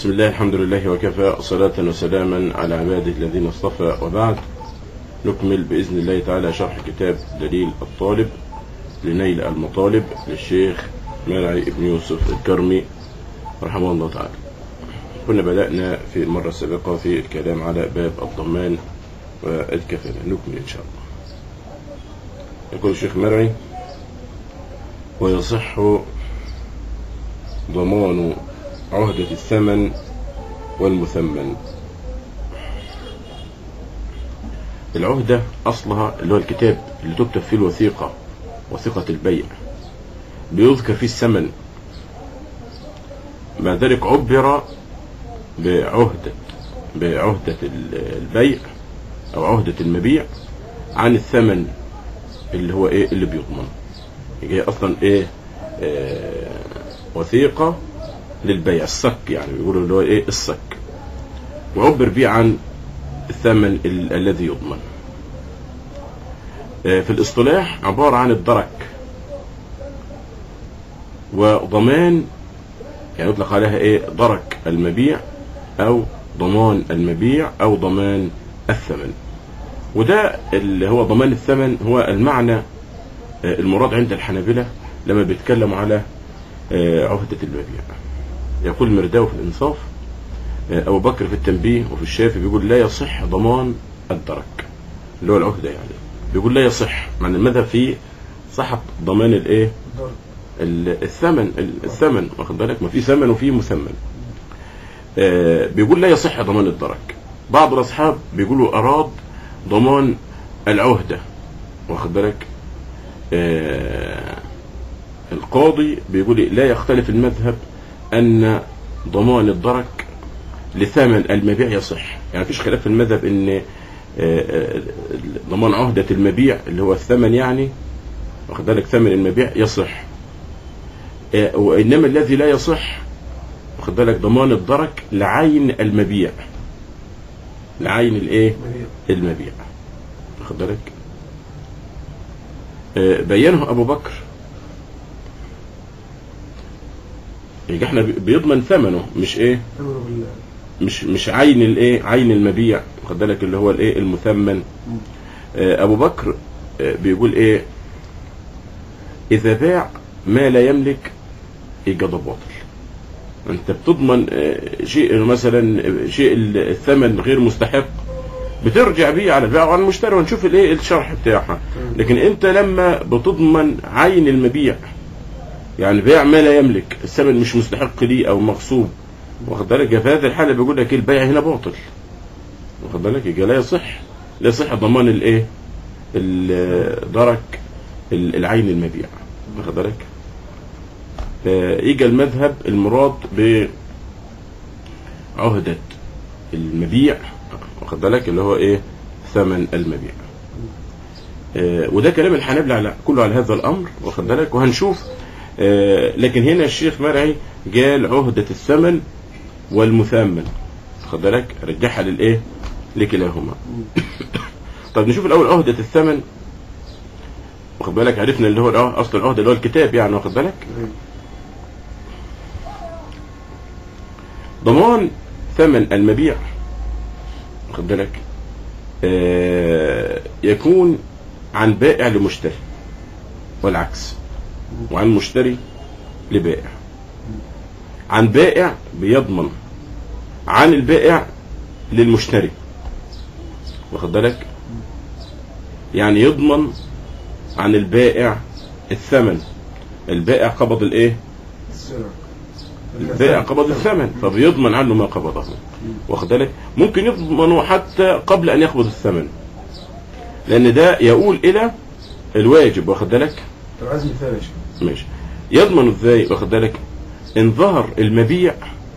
بسم الله الحمد لله وكفى صلاة وسلاما على عباده الذين اصطفى وبعد نكمل بإذن الله تعالى شرح كتاب دليل الطالب لنيل المطالب للشيخ مرعي بن يوسف الكرمي رحمه الله تعالى كنا بدأنا في المرة السابقة في الكلام على باب الضمان والكفالة نكمل إن شاء الله يقول الشيخ مرعي ويصح ضمان عهدة الثمن والمثمن العهدة أصلها اللي هو الكتاب اللي تكتب فيه الوثيقة وثيقة البيع بيذكر فيه الثمن مع ذلك عبر بعهدة بعهدة البيع أو عهدة المبيع عن الثمن اللي هو إيه اللي بيضمن هي أصلا إيه آه وثيقة للبيع الصك يعني بيقولوا اللي هو ايه الصك وعبر به عن الثمن ال الذي يضمن في الاصطلاح عبارة عن الدرك وضمان يعني يطلق عليها ايه درك المبيع او ضمان المبيع او ضمان الثمن وده اللي هو ضمان الثمن هو المعنى المراد عند الحنابلة لما بيتكلموا على عهدة المبيع يقول مرداوي في الإنصاف أبو بكر في التنبيه وفي الشافعي بيقول لا يصح ضمان الدرك اللي هو العهدة يعني بيقول لا يصح مع المذهب فيه صحة ضمان الايه الثمن الثمن واخد بالك ما في ثمن وفي مثمن بيقول لا يصح ضمان الدرك بعض الاصحاب بيقولوا اراد ضمان العهدة واخد بالك القاضي بيقول لا يختلف المذهب أن ضمان الدرك لثمن المبيع يصح يعني مفيش خلاف في المذهب أن ضمان عهدة المبيع اللي هو الثمن يعني واخد بالك ثمن المبيع يصح وإنما الذي لا يصح واخد بالك ضمان الدرك لعين المبيع لعين الايه المبيع واخد بالك بينه أبو بكر يبقى احنا بيضمن ثمنه مش ايه مش مش عين الايه عين المبيع خد بالك اللي هو الايه المثمن اه ابو بكر اه بيقول ايه اذا باع ما لا يملك يبقى ده باطل انت بتضمن اه شيء مثلا شيء الثمن غير مستحق بترجع بيه على البائع وعلى المشتري ونشوف الايه الشرح بتاعها لكن انت لما بتضمن عين المبيع يعني بيع ما لا يملك الثمن مش مستحق ليه او مغصوب واخد بالك في هذه الحاله بيقول لك البيع هنا باطل واخد بالك يبقى لا يصح لا يصح ضمان الايه درك العين المبيع واخد بالك يجي المذهب المراد بعهدة المبيع واخد بالك اللي هو ايه ثمن المبيع وده كلام الحنابلة على كله على هذا الامر واخد بالك وهنشوف آه لكن هنا الشيخ مرعي قال عهدة الثمن والمثمن خد بالك رجعها للايه لكلاهما طب نشوف الاول عهدة الثمن واخد بالك عرفنا اللي هو اصل العهدة اللي هو الكتاب يعني واخد بالك ضمان ثمن المبيع واخد بالك آه يكون عن بائع لمشتري والعكس وعن مشتري لبائع عن بائع بيضمن عن البائع للمشتري واخد بالك يعني يضمن عن البائع الثمن البائع قبض الايه البائع قبض الثمن فبيضمن عنه ما قبضه واخد بالك ممكن يضمنه حتى قبل ان يقبض الثمن لان ده يقول الى الواجب واخد بالك طب عايز مثال يا شيخ ماشي يضمن ازاي واخد بالك ان ظهر المبيع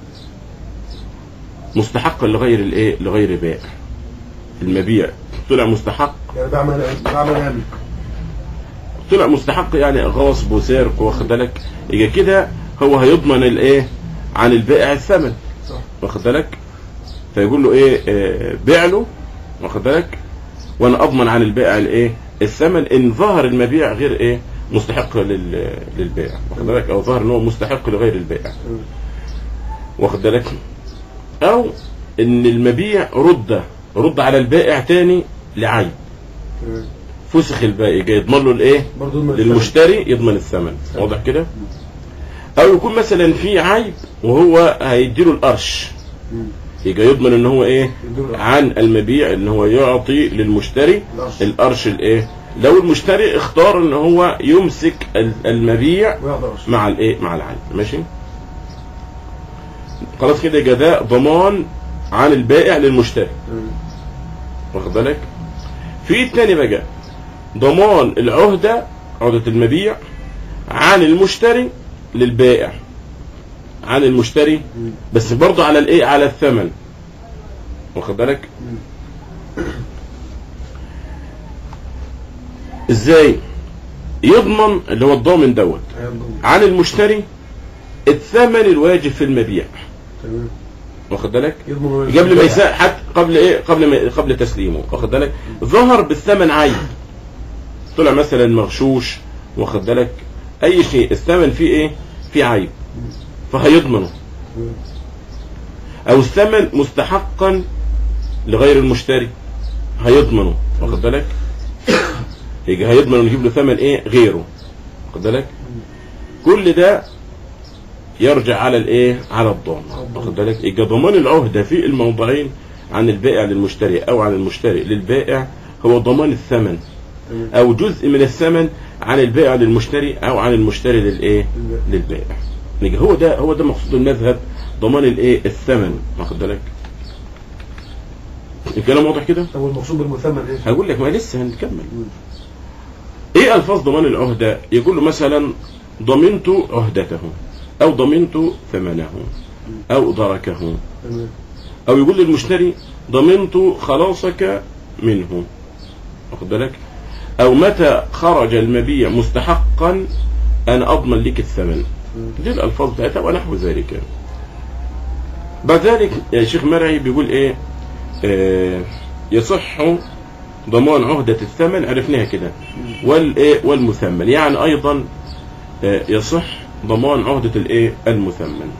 مستحقا لغير الايه لغير بائع المبيع طلع مستحق يعني بعمل بعمل يملك طلع مستحق يعني غصب وسرق واخد بالك يبقى كده هو هيضمن الايه عن البائع الثمن صح واخد بالك فيقول له ايه آه، بيع له واخد بالك وانا اضمن عن البائع الايه الثمن ان ظهر المبيع غير ايه مستحق لل... للبائع واخد بالك او ظهر ان هو مستحق لغير البائع واخد بالك او ان المبيع رد رد على البائع تاني لعيب تمام فسخ البائع جاي يضمن له الايه برضه المثل. للمشتري يضمن الثمن واضح كده او يكون مثلا في عيب وهو هيديله القرش مم. يبقى يضمن ان هو ايه يدور عن المبيع ان هو يعطي للمشتري القرش. القرش الايه لو المشتري اختار ان هو يمسك ال- المبيع ما يقدرش مع الايه مع العيب ماشي خلاص كده يبقى ده ضمان عن البائع للمشتري تمام واخد بالك في التاني بقى ضمان العهدة عهدة المبيع عن المشتري للبائع عن المشتري مم. بس برضه على الايه على الثمن واخد بالك مم. ازاي يضمن اللي هو الضامن دوت هيضمن. عن المشتري الثمن الواجب في المبيع تمام واخد بالك يضمن قبل ما يساء حتى قبل ايه قبل ما قبل تسليمه واخد بالك ظهر بالثمن عيب طلع مثلا مغشوش واخد بالك اي شيء الثمن فيه ايه فيه عيب فهيضمنه تمام. او الثمن مستحقا لغير المشتري هيضمنه واخد بالك يجي هيضمن يجيب له ثمن ايه غيره واخد بالك كل ده يرجع على الايه على الضامن واخد بالك يبقى ضمان العهده في الموضعين عن البائع للمشتري او عن المشتري للبائع هو ضمان الثمن تمام. او جزء من الثمن عن البائع للمشتري او عن المشتري للايه للبائع. للبائع يبقى هو ده هو ده مقصود المذهب ضمان الايه الثمن واخد بالك الكلام واضح كده طب والمقصود بالمثمن ايش؟ هقول لك ما لسه هنكمل مم. ايه الفاظ ضمان العهده يقول له مثلا ضمنت عهدته او ضمنت ثمنه او دركه تمام او يقول للمشتري ضمنت خلاصك منه واخد بالك او متى خرج المبيع مستحقا انا اضمن لك الثمن مم. دي الالفاظ بتاعتها ونحو ذلك بعد ذلك يا شيخ مرعي بيقول ايه آه يصح ضمان عهدة الثمن عرفناها كده والايه والمثمن يعني ايضا آه يصح ضمان عهدة الايه المثمن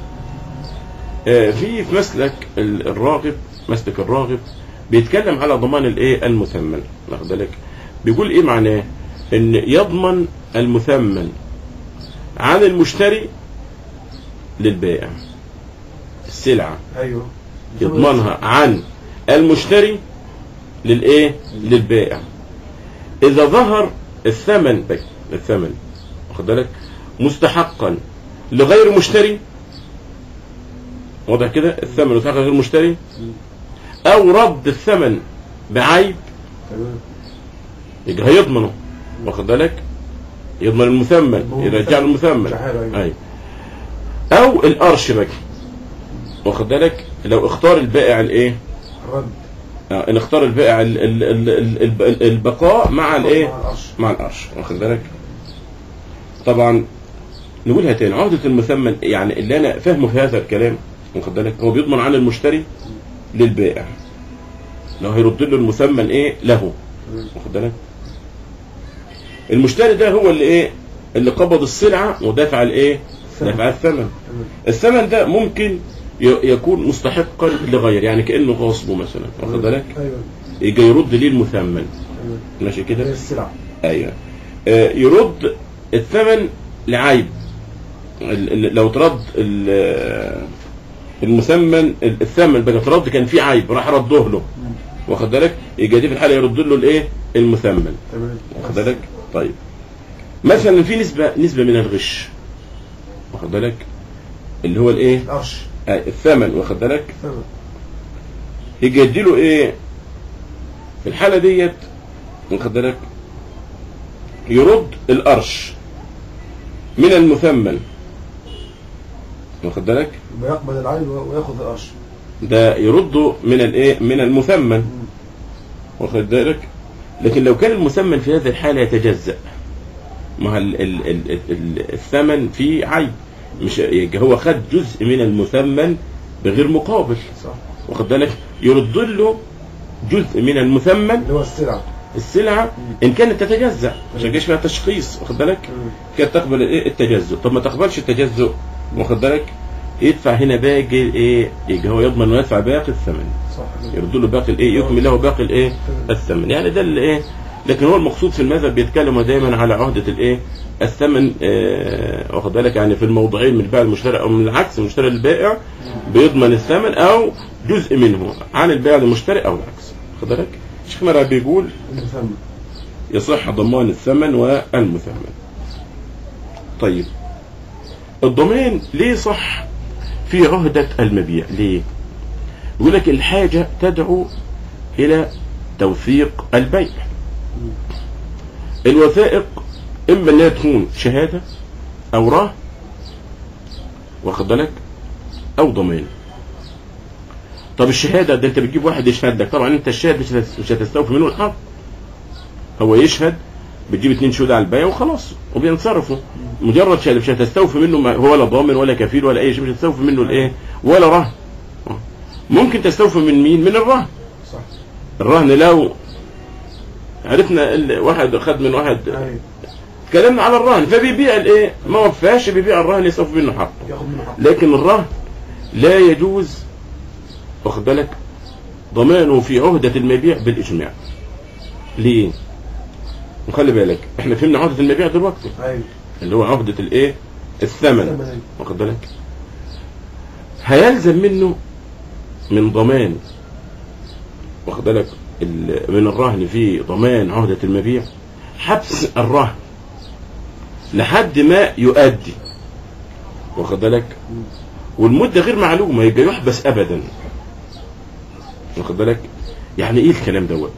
آه في في مسلك ال- الراغب مسلك الراغب بيتكلم على ضمان الايه المثمن واخد بالك بيقول ايه معناه ان يضمن المثمن عن المشتري للبائع السلعة ايوه يضمنها عن المشتري للايه للبائع اذا ظهر الثمن بك الثمن واخد بالك مستحقا لغير مشتري واضح كده الثمن مستحق لغير مشتري او رد الثمن بعيب تمام يبقى هيضمنه واخد بالك يضمن المثمن هو يرجع له المثمن شحاله، أيوة. ايوه او القرش بقى واخد بالك لو اختار البائع الايه الرد آه، ان اختار البائع ال- ال- ال- ال- الب- البقاء مع الايه مع القرش. مع القرش واخد بالك طبعا نقولها تاني عهدة المثمن يعني اللي انا فاهمه في هذا الكلام واخد بالك هو بيضمن عن المشتري للبائع لو هيرد له المثمن ايه له تمام. واخد بالك المشتري ده هو اللي ايه اللي قبض السلعه ودفع الايه الثمن. دفع الثمن تمام الثمن ده ممكن ي- يكون مستحقا لغير يعني كانه غاصبه مثلا واخد بالك ايوه يجي يرد ليه المثمن تمام ماشي زي كده السلع ايوه آه، يرد الثمن لعيب ال- ال- لو ترد ال- المثمن الثمن بقى ترد كان فيه عيب راح رده له مم. واخد بالك يجي دي في الحاله يرد له الايه المثمن تمام واخد بالك طيب مثلا في نسبه نسبه من الغش واخد بالك اللي هو الايه القرش آه، الثمن واخد بالك تمام يجي يديله ايه في الحاله ديت واخد بالك يرد القرش من المثمن واخد بالك بيقبل العين وياخذ القرش ده يرده من الايه من المثمن مم. واخد بالك لكن لو كان المثمن في هذه الحاله يتجزأ ما ال ال ال ال الثمن فيه عيب مش يبقى هو خد جزء من المثمن بغير مقابل صح واخد بالك يرد له جزء من المثمن اللي هو السلع السلعه ان كانت تتجزأ مش هيجيش فيها تشخيص واخد بالك مم. كانت تقبل الايه التجزؤ طب ما تقبلش التجزؤ واخد بالك يدفع هنا باقي الايه يبقى هو يضمن ويدفع باقي الثمن صح كده. يرد له باقي الايه يكمل له باقي الايه الثمن يعني ده اللي ايه لكن هو المقصود في المذهب بيتكلموا دايما على عهده الايه الثمن آه واخد بالك يعني في الموضعين من البائع المشتري او من العكس المشتري للبائع بيضمن الثمن او جزء منه عن البائع للمشتري او العكس واخد بالك الشيخ مرعي بيقول المثمن يصح ضمان الثمن والمثمن طيب الضمان ليه صح في عهدة المبيع ليه يقول لك الحاجة تدعو إلى توثيق البيع الوثائق إما أنها تكون شهادة أو رهن واخد بالك أو ضمان طب الشهادة ده أنت بتجيب واحد يشهد لك طبعا أنت الشاهد مش هتس- مش هتستوفي منه الحق هو يشهد بتجيب اتنين شهود على البيع وخلاص وبينصرفوا مجرد شهاده مش هتستوفي منه ما هو ولا ضامن ولا كفيل ولا اي شيء مش هتستوفي منه الايه ولا رهن ممكن تستوفي من مين من الرهن صح الرهن لو عرفنا ال- واحد خد من واحد ايوه اتكلمنا على الرهن فبيبيع الايه ما وفاش بيبيع الرهن يستوفي منه حقه ياخد منه حق لكن الرهن لا يجوز واخد بالك ضمانه في عهدة المبيع بالإجماع ليه؟ وخلي بالك احنا فهمنا عهدة المبيع دلوقتي ايوه اللي هو عهدة الايه؟ الثمن الثمن، أيوة. واخد بالك؟ هيلزم منه من ضمان واخد بالك ال- من الرهن في ضمان عهدة المبيع حبس الرهن لحد ما يؤدي واخد بالك والمدة غير معلومة يبقى يحبس أبدا واخد بالك يعني إيه الكلام دوت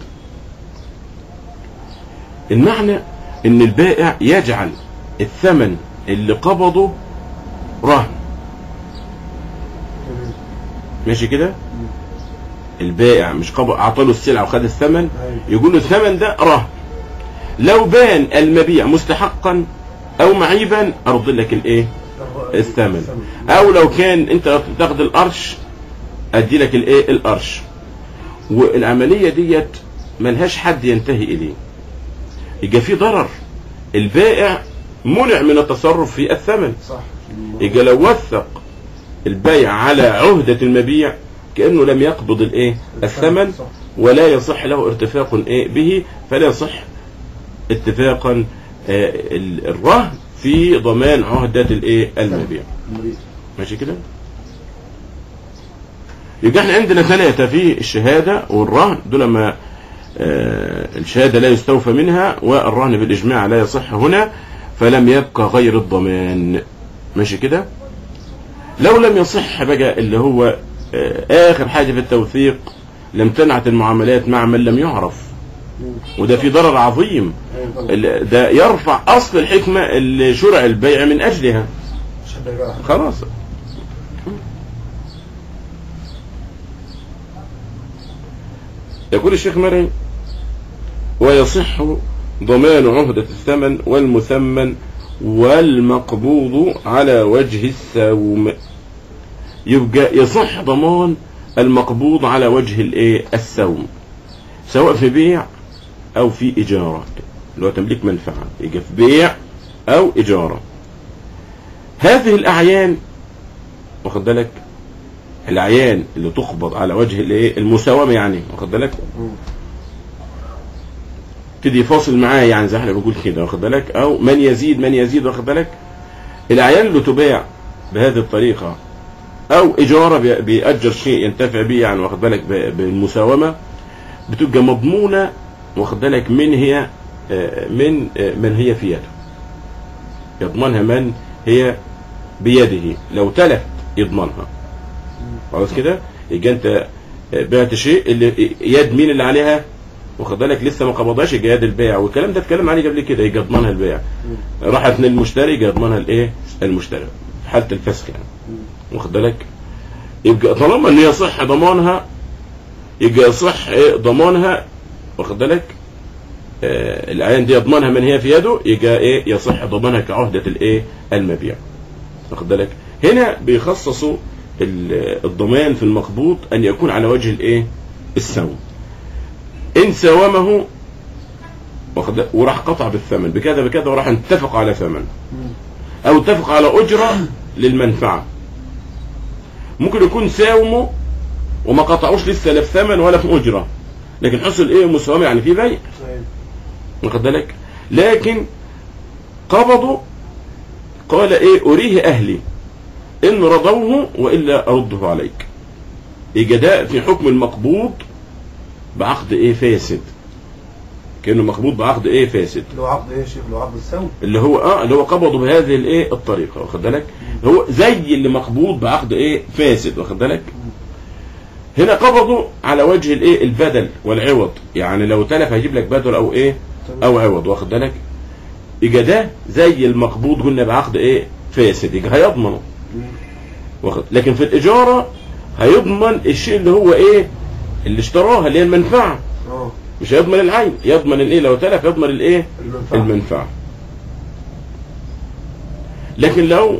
المعنى إن البائع يجعل الثمن اللي قبضه رهن تمام. ماشي كده البائع مش قبض اعطى له السلعه وخد الثمن أيوة. يقول له الثمن ده رهن لو بان المبيع مستحقا او معيبا ارد لك الايه الر- الثمن او لو كان انت تاخد القرش ادي لك الايه القرش والعمليه ديت ملهاش حد ينتهي اليه يبقى في ضرر البائع منع من التصرف في الثمن صح يبقى لو وثق البيع على عهدة المبيع كأنه لم يقبض الايه الثمن صح. ولا يصح له ارتفاق ايه به فلا يصح اتفاقا آه، ال- الرهن في ضمان عهدة الايه المبيع المبيع. ماشي كده يبقى احنا عندنا ثلاثة في الشهادة والرهن دول ما آه، الشهادة لا يستوفى منها والرهن بالإجماع لا يصح هنا فلم يبقى غير الضمان ماشي كده لو لم يصح بقى اللي هو آه، آخر حاجة في التوثيق لم تنعت المعاملات مع من لم يعرف مم. وده في ضرر عظيم ايوه طبعا ال- ده يرفع أصل الحكمة اللي شرع البيع من أجلها مش حد يبيعها. خلاص يقول الشيخ مرعي ويصح ضمان عهدة الثمن والمثمن والمقبوض على وجه السوم يبقى يصح ضمان المقبوض على وجه الايه السوم سواء في بيع او في اجاره اللي هو تمليك منفعه يبقى في بيع او اجاره هذه الأعيان واخد بالك الأعيان اللي تقبض على وجه الايه المساومة يعني واخد بالك مم. تدي فاصل معاه يعني زي ما احنا بنقول كده واخد بالك أو من يزيد من يزيد واخد بالك الأعيان اللي تباع بهذه الطريقة أو إجارة بي- بيأجر شيء ينتفع به يعني واخد بالك ب- بالمساومة بتبقى مضمونة واخد بالك من هي آه، من آه، من هي في يده يضمنها من هي بيده لو تلف يضمنها خلاص كده يبقى انت بعت شيء اللي يد مين اللي عليها واخد بالك لسه ما قبضهاش يبقى يد البائع والكلام ده اتكلم عليه قبل كده يبقى يضمنها البائع راحت للمشتري يبقى يضمنها الايه المشتري في حاله الفسخ يعني واخد بالك يبقى طالما ان يصح ضمانها يبقى يصح ايه ضمانها واخد بالك آه العين دي يضمنها من هي في يده يبقى ايه يصح ضمانها كعهده الايه المبيع واخد بالك هنا بيخصصوا ال- الضمان في المقبوض ان يكون على وجه الايه السوم ان ساومه واخد بالك؟ وراح قطع بالثمن بكذا بكذا وراح اتفق على ثمن مم. او اتفق على اجره للمنفعه ممكن يكون ساوموا وما قطعوش لسه لا في ثمن ولا في اجره لكن حصل ايه مساومه يعني في بيع أيوة. واخد بالك لكن قبضوا قال ايه اريه اهلي ان رضوه والا ارده عليك اجداء في حكم المقبوض بعقد ايه فاسد كانه مقبوض بعقد ايه فاسد اللي هو عقد ايه يا شيخ اللي هو عقد السوم اللي هو اه اللي هو قبضه بهذه الايه الطريقه واخد بالك هو زي اللي مقبوض بعقد ايه فاسد واخد بالك هنا قبضوا على وجه الايه البدل والعوض يعني لو تلف هيجيب لك بدل او ايه او عوض واخد بالك يبقى ده زي المقبوض قلنا بعقد ايه فاسد يبقى هيضمنه مم. واخد لكن في الاجاره هيضمن الشيء اللي هو ايه اللي اشتراها اللي هي المنفعه اه مش هيضمن العين يضمن الايه لو تلف يضمن الايه المنفعة المنفعه لكن لو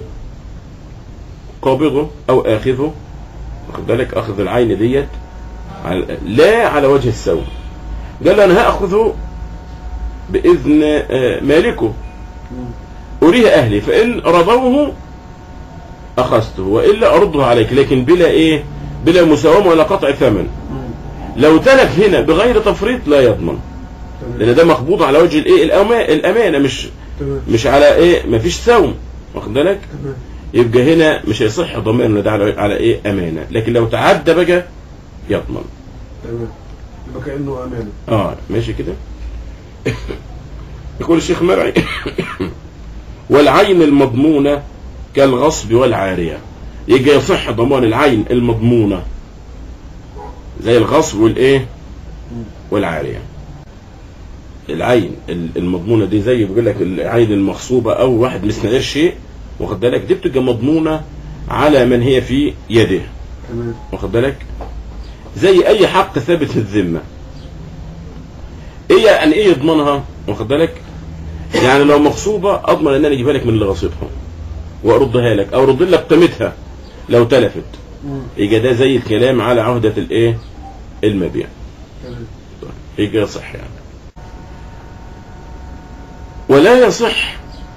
قابضه او اخذه واخد بالك اخذ العين ديت على- لا على وجه السوء قال انا هاخذه باذن آه، مالكه مم. اريه اهلي فان رضوه اخذته والا ارده عليك لكن بلا ايه بلا مساومه ولا قطع ثمن مم. لو تلف هنا بغير تفريط لا يضمن تمام لان ده مقبوض على وجه الايه الأما- الامانه مش تمام مش على ايه مفيش سوم واخد بالك تمام يبقى هنا مش هيصح ضمانه ده على على ايه امانه لكن لو تعدى بقى يضمن تمام يبقى كأنه أمانة اه ماشي كده يقول الشيخ مرعي والعين المضمونة كالغصب والعارية يجي يصح ضمان العين المضمونة زي الغصب والايه مم. والعارية العين ال- المضمونة دي زي بيقول لك العين المغصوبة او واحد مسنقر شيء واخد بالك دي بتبقى مضمونة على من هي في يده تمام واخد بالك زي اي حق ثابت في الذمه ايه يعني ايه يضمنها واخد بالك يعني لو مغصوبه اضمن ان انا اجيبها لك من اللي غصبها واردها لك او ارد لك قيمتها لو تلفت مم. يبقى ده زي الكلام على عهده الايه المبيع تمام يبقى يصح يعني ولا يصح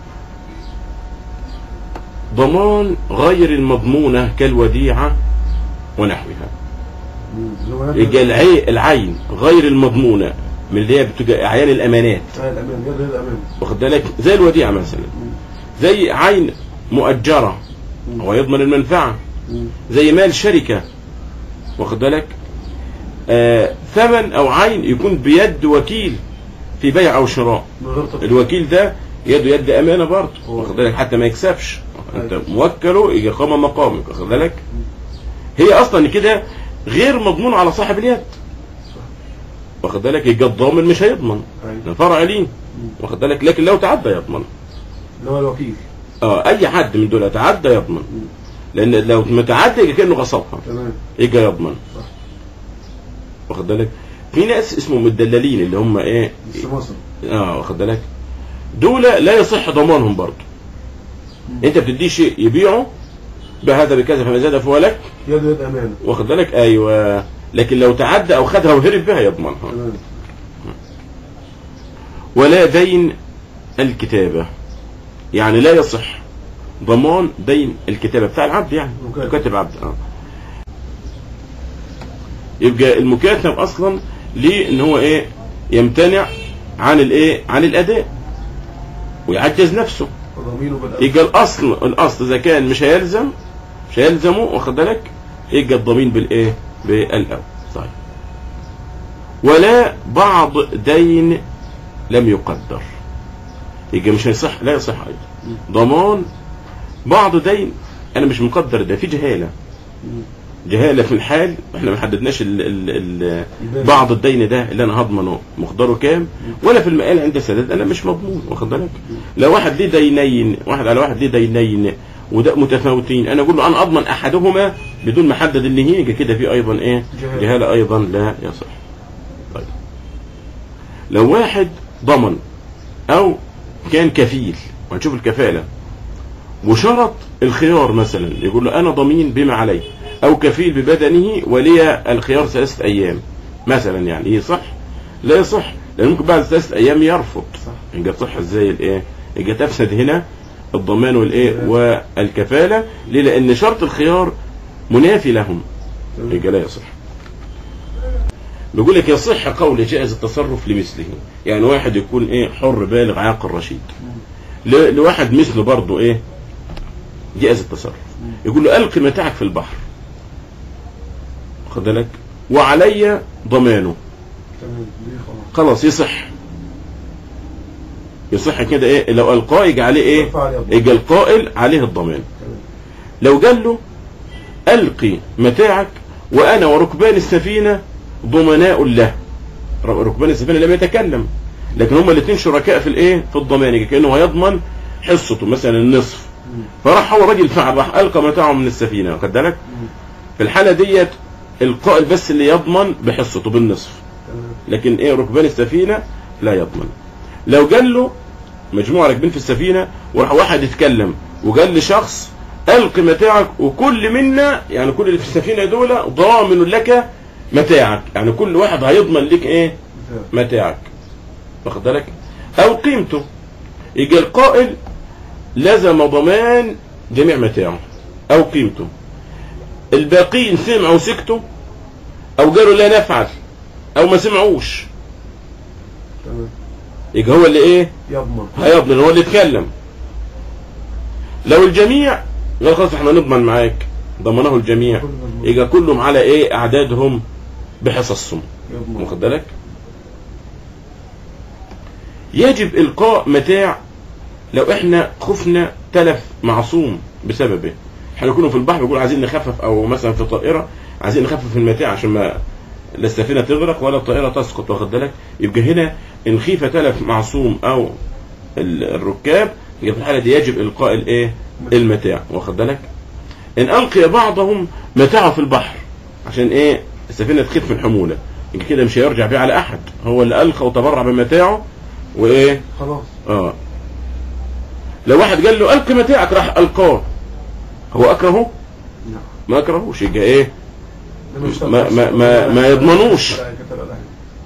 ضمان غير المضمونه كالوديعه ونحوها مم. اللي هو يبقى العي- العين غير المضمونة من اللي هي بتبقى أعيان الأمانات آه، الأمان يد يد أمان واخد بالك زي الوديعة مثلا مم. زي عين مؤجرة مم. هو يضمن المنفعة مم. زي مال شركة واخد بالك آه ثمن أو عين يكون بيد وكيل في بيع أو شراء من غير تفصيل الوكيل ده يده يد أمانة برضه هو. واخد بالك حتى ما يكسبش أنت أيوة. موكله يجي قام مقامك واخد بالك هي أصلا كده غير مضمون على صاحب اليد واخد بالك يبقى الضامن مش هيضمن أيوة. ده فرع ليه مم. واخد بالك لكن لو تعدى يضمن اللي هو الوكيل اه اي حد من دول تعدى يضمن مم. لان لو متعدى يبقى كانه غصبها تمام يبقى يضمن صح. واخد بالك في ناس اسمهم الدلالين اللي هم ايه السماسرة اه واخد بالك دول لا يصح ضمانهم برضه انت بتديه شيء يبيعه بهذا بكذا فما زاد فهو لك يد يد أمان واخد بالك ايوه لكن لو تعدى او خدها وهرب بها يضمنها تمام ولا دين الكتابة يعني لا يصح ضمان دين الكتابة بتاع العبد يعني مكاتب. مكاتب عبد اه يبقى المكاتب اصلا ليه ان هو ايه يمتنع عن الايه عن الاداء ويعجز نفسه وضمينه بالأمان يبقى الاصل الاصل اذا كان مش هيلزم مش هيلزمه واخد بالك يبقى الضمين بالايه بالاول طيب ولا بعض دين لم يقدر يبقى مش هيصح لا يصح ايضا ضمان بعض دين انا مش مقدر ده في جهاله مم. جهاله في الحال احنا ما حددناش ال ال ال الباب. بعض الدين ده اللي انا هضمنه مقداره كام ولا في المقال عند سداد انا مش مضمون واخد بالك لو واحد ليه دينين واحد على واحد ليه دينين وده متفاوتين انا اقول له انا اضمن احدهما بدون ما احدد اللي هي يبقى كده في ايضا ايه جهالة. جهاله ايضا لا يصح طيب لو واحد ضمن او كان كفيل وهنشوف الكفاله وشرط الخيار مثلا يقول له انا ضمين بما علي او كفيل ببدنه ولي الخيار ثلاثه ايام مثلا يعني يصح لا يصح لان ممكن بعد ثلاثه ايام يرفض صح يبقى تصح ازاي الايه يبقى تفسد هنا الضمان والايه والكفاله ليه لان شرط الخيار منافي لهم تمام. يبقى لا يصح بيقول لك يصح قول جائز التصرف لمثله يعني واحد يكون ايه حر بالغ عاقل رشيد ل- لواحد مثله برضه ايه جائز التصرف يقول له القي متاعك في البحر خد بالك وعلي ضمانه تمام دي خلاص خلاص يصح يصح كده ايه لو القاه يجي عليه ايه يرفع عليه الضمان. يجي القائل عليه الضمان تمام لو قال له القي متاعك وانا وركبان السفينه ضمناء له ر- ركبان السفينه لم يتكلم لكن هما الاثنين شركاء في الايه في الضمان يجي كانه هيضمن حصته مثلا النصف مم. فراح هو راجل فعل راح القى متاعه من السفينه واخد بالك مم. في الحاله ديت القائل بس اللي يضمن بحصته بالنصف تمام لكن ايه ركبان السفينه لا يضمن لو قال له مجموعه راكبين في السفينه وراح واحد يتكلم وقال لشخص الق متاعك وكل منا يعني كل اللي في السفينه دول ضامن لك متاعك يعني كل واحد هيضمن لك ايه مثال. متاعك واخد بالك او قيمته يجي القائل لزم ضمان جميع متاعه او قيمته الباقيين سمعوا وسكتوا او قالوا لا نفعل او ما سمعوش تمام يبقى هو اللي ايه يضمن هيضمن هو اللي يتكلم لو الجميع قال خلاص احنا نضمن معاك ضمنه الجميع كل مضمون. يبقى كلهم على ايه اعدادهم بحصصهم يضمن واخد بالك يجب القاء متاع لو احنا خفنا تلف معصوم بسببه احنا نكون في البحر يقول عايزين نخفف او مثلا في طائره عايزين نخفف المتاع عشان ما لا السفينه تغرق ولا الطائره تسقط واخد بالك يبقى هنا ان خيف تلف معصوم او ال- الركاب يبقى في الحاله دي يجب القاء الايه المتاع واخد بالك ان القي بعضهم متاعه في البحر عشان ايه السفينه تخف من حموله يبقى كده مش هيرجع بيه على احد هو اللي القى وتبرع بمتاعه وايه خلاص اه لو واحد قال له القي متاعك راح القاه هو اكرهه نعم ما اكرهوش يبقى ايه ده مش ما- ما- ما- ما يضمنوش. لا، كتب الأهل.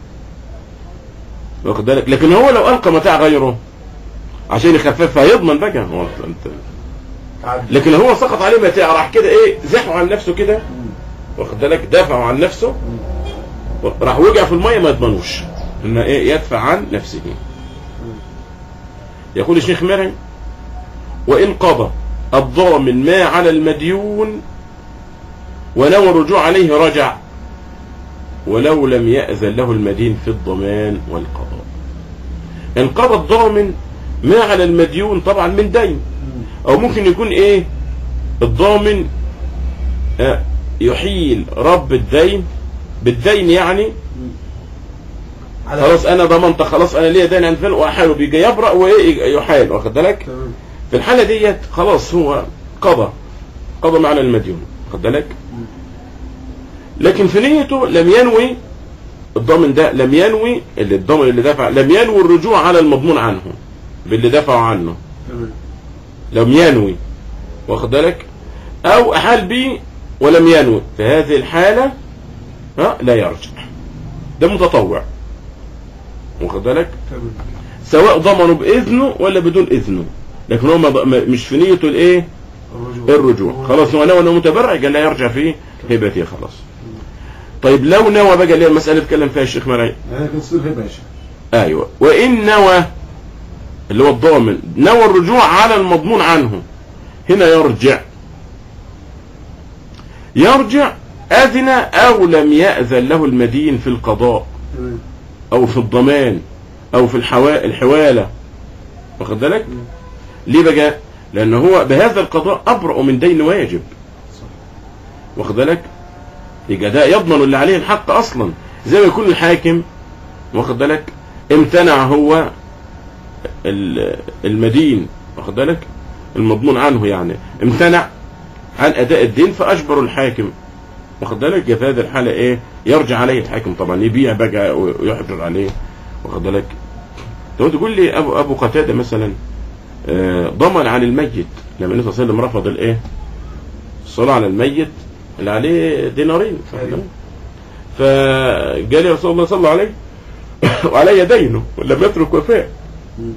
واخد بالك لكن هو لو القى متاع غيره عشان يخففها يضمن بقى هو انت عدل. لكن هو سقط عليه متاع راح كده ايه زحوا عن نفسه كده مم. واخد بالك دافعوا عن نفسه مم. راح وقع في الميه ما يضمنوش ان ايه يدفع عن نفسه مم. يقول الشيخ مرعي وإن قضى الضامن ما على المديون ونوى الرجوع عليه رجع ولو لم يأذن له المدين في الضمان والقضاء إن قضى الضامن ما على المديون طبعا من دين مم. أو ممكن يكون إيه الضامن آه، يحيل رب الدين بالدين يعني مم. على- خلاص انا ضمنت خلاص انا ليا دين عند فلان واحاله بيجي يبرأ وايه يحال واخد بالك تمام في الحاله ديت خلاص هو قضى قضى معنى المديون واخد بالك مم. لكن في نيته لم ينوي الضامن ده لم ينوي اللي الضامن اللي دفع لم ينوي الرجوع على المضمون عنه باللي دفعوا عنه تمام لم ينوي واخد بالك او احال به ولم ينوي في هذه الحاله ها لا يرجع ده متطوع واخد بالك تمام سواء ضمنوا باذنه ولا بدون اذنه لكن هو ما- ما- مش في نيته الايه الرجوع الرجوع خلاص هو نوى انه متبرع قال لا يرجع في هبته خلاص طيب لو نوى بقى اللي هي المساله اللي اتكلم فيها الشيخ مرعي يعني كان تصير هبه يا شيخ ايوه وان نوى اللي هو الضامن نوى الرجوع على المضمون عنه هنا يرجع يرجع اذن او لم ياذن له المدين في القضاء تمام او في الضمان او في الحوا... الحواله واخد بالك مم. ليه بقى لان هو بهذا القضاء ابرأ من دين واجب صح واخد بالك يبقى ده يضمن اللي عليه الحق اصلا زي ما يكون الحاكم واخد بالك امتنع هو ال- المدين واخد بالك المضمون عنه يعني امتنع عن اداء الدين فاجبر الحاكم واخد بالك في هذه الحاله ايه يرجع عليه الحاكم طبعا يبيع بقى ويحجر عليه واخد بالك لو تقول لي ابو ابو قتاده مثلا آه، ضمن عن الميت لما النبي صلى الله عليه وسلم رفض الايه الصلاه على الميت اللي عليه دينارين أيوة. فقال يا رسول الله صلى الله عليه وعلي دينه ولم يترك وفاء مم.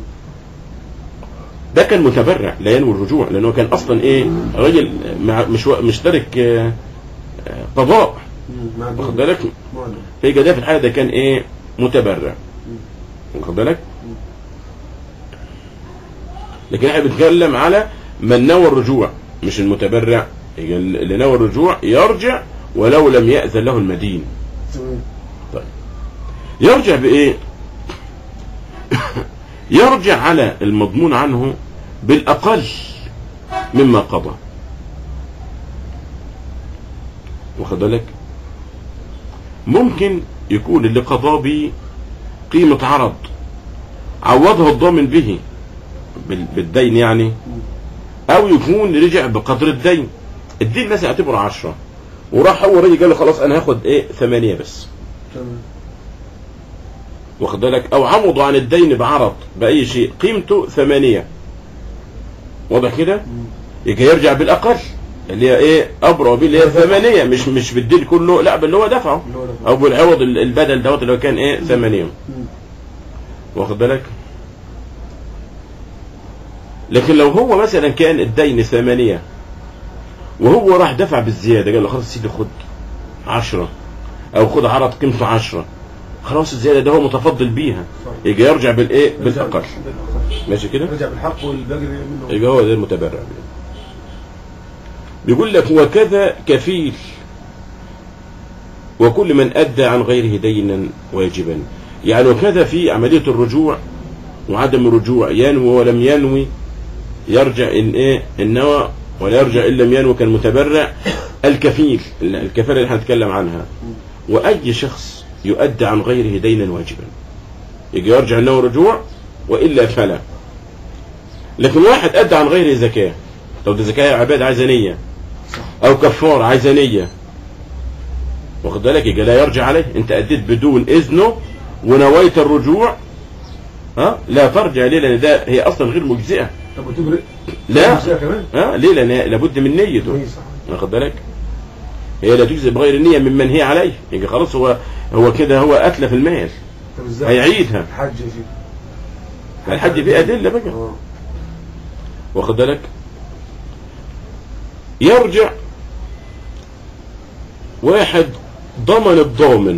ده كان متبرع لا ينوي الرجوع لانه كان اصلا ايه راجل مع- مش مشترك آه، آه، قضاء مم. مع واخد الدين. بالك معلم. فيبقى ده في الحاله ده كان ايه متبرع واخد بالك لكن احنا بنتكلم على من نوى الرجوع مش المتبرع يبقى اللي نوى الرجوع يرجع ولو لم يأذن له المدين تمام. يرجع بإيه يرجع على المضمون عنه بالأقل مما قضى واخد بالك ممكن يكون اللي قضى به قيمة عرض عوضه الضامن به بال- بالدين يعني او يكون رجع بقدر الدين الدين مثلا اعتبره عشرة وراح هو راجل قال له خلاص انا هاخد ايه ثمانية بس تمام. واخد بالك او عوضوا عن الدين بعرض باي شيء قيمته ثمانية واضح كده مم. يجي يرجع بالاقل اللي هي ايه ابرأ بيه اللي هي ثمانية مش مش بالدين كله لا بل اللي هو دفعه اللي هو ده. او بالعوض ال- البدل دوت اللي هو كان ايه ثمانية مم. واخد بالك لكن لو هو مثلا كان الدين ثمانية وهو راح دفع بالزيادة قال له خلاص سيدي خد عشرة او خد عرض قيمته عشرة خلاص الزيادة ده هو متفضل بيها صح. يجي يرجع بالايه بالاقل بالأقل. ماشي كده رجع بالحق والباقي منه يبقى هو ده المتبرع بيقول لك وكذا كفيل وكل من أدى عن غيره دينا واجبا يعني وكذا في عملية الرجوع وعدم الرجوع ينوي ولم ينوي يرجع إن إيه إن نوى ولا يرجع إن لم ينوي كالمتبرع الكفيل الكفالة اللي هنتكلم عنها وأي شخص يؤدى عن غيره دينا واجبا يجي يرجع إنه رجوع وإلا فلا لكن واحد أدى عن غيره زكاة طب دي زكاة عباد عايزة نية أو كفارة عايزة نية واخد بالك يبقى لا يرجع عليه أنت أديت بدون إذنه ونويت الرجوع ها لا ترجع ليه لأن ده هي أصلا غير مجزئة طب وتجري لا نفسها كمان ها ليه لأن هي لابد من نيته إيه صح واخد بالك هي لا تجزي بغير النية ممن هي عليه يبقى خلاص هو هو كده هو أتلف المال طب ازاي هيعيدها الحج يا سيدي الحج فيه أدلة بقى اه واخد بالك يرجع واحد ضمن الضامن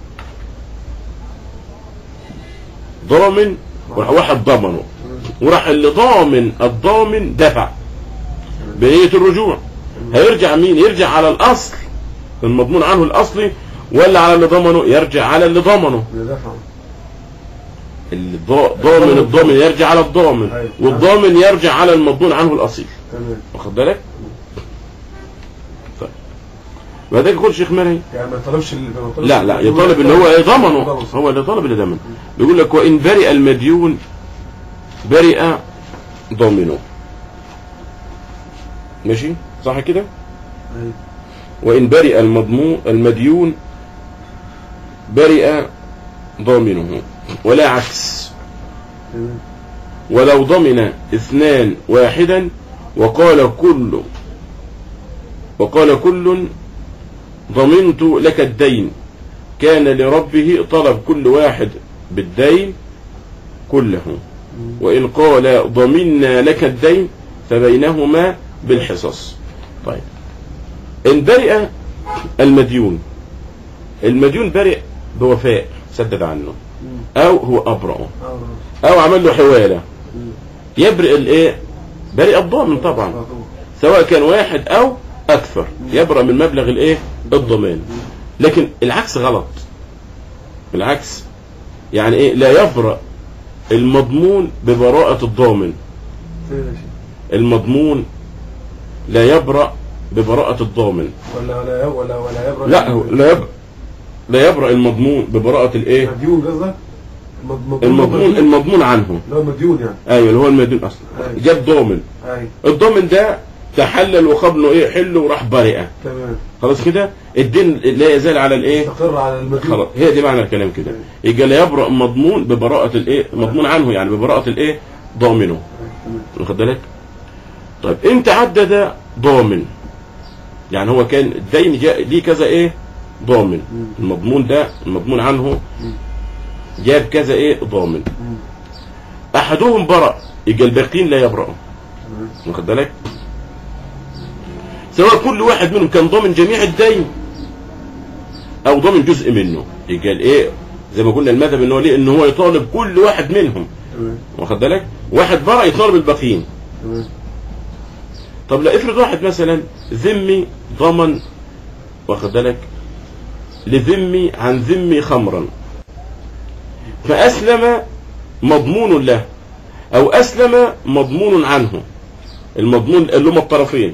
ضامن وراح واحد ضمنه وراح اللي ضامن الضامن دفع بنية الرجوع هيرجع مين يرجع على الأصل المضمون عنه الأصلي ولا على اللي ضمنه يرجع على اللي ضمنه اللي دفع اللي ضا- ضامن الضامن يرجع على الضامن أيوة. والضامن يرجع على المضمون عنه الأصيل تمام واخد بالك طيب وهذا يقول شيخ مرعي يعني ما طلبش ال- ما طلبش لا لا ال- يطالب اللي هو ايه ضمنه ضمن. هو اللي طالب اللي ضمن بيقول لك وان برئ المديون برئ ضامنه ماشي صح كده أيوة. وان برئ المضمون المديون برئ ضامنه ولا عكس تمام ولو ضمن اثنان واحدا وقال كل وقال كل ضمنت لك الدين كان لربه طلب كل واحد بالدين كله وإن قال ضمنا لك الدين فبينهما بالحصص طيب إن برئ المديون المديون برئ بوفاء سدد عنه مم. أو هو أبرأه اه أو عمل له حوالة مم. يبرئ الإيه برئ الضامن طبعا آه، طبعا سواء كان واحد أو أكثر يبرأ من مبلغ الإيه الضمان لكن العكس غلط العكس يعني إيه لا يبرأ المضمون ببراءة الضامن إيه يا شيخ؟ المضمون لا يبرأ ببراءة الضامن ولا ولا ولا ولا يبرأ لا هو لا يبرأ لا يبرأ المضمون ببراءة الإيه مديون قصدك؟ المض- المضمون المضمون عنه اللي هو مديون يعني ايوه اللي هو المديون اصلا أيوة. جاب ضامن اي الضامن ده تحلل وخد له ايه حله وراح برئه تمام خلاص كده الدين لا يزال على الايه استقر على المديون خلاص هي دي معنى الكلام كده يبقى لا يبرأ مضمون ببراءة الايه مضمون عنه يعني ببراءة الايه ضامنه تمام. واخد بالك طيب ان تعدد ضامن يعني هو كان الدين جاء ليه كذا ايه ضامن مم. المضمون ده المضمون عنه مم. جاب كذا ايه ضامن مم. احدهم برأ يبقى الباقيين لا يبرأوا تمام واخد بالك سواء كل واحد منهم كان ضامن جميع الدين او ضامن جزء منه يبقى ايه زي ما قلنا المذهب ان هو ليه ان هو يطالب كل واحد منهم تمام واخد بالك واحد برع يطالب الباقيين تمام طب لا افرض واحد مثلا ذمي ضمن واخد بالك لذمي عن ذمي خمرا فأسلم مضمون له أو أسلم مضمون عنه المضمون اللي هم الطرفين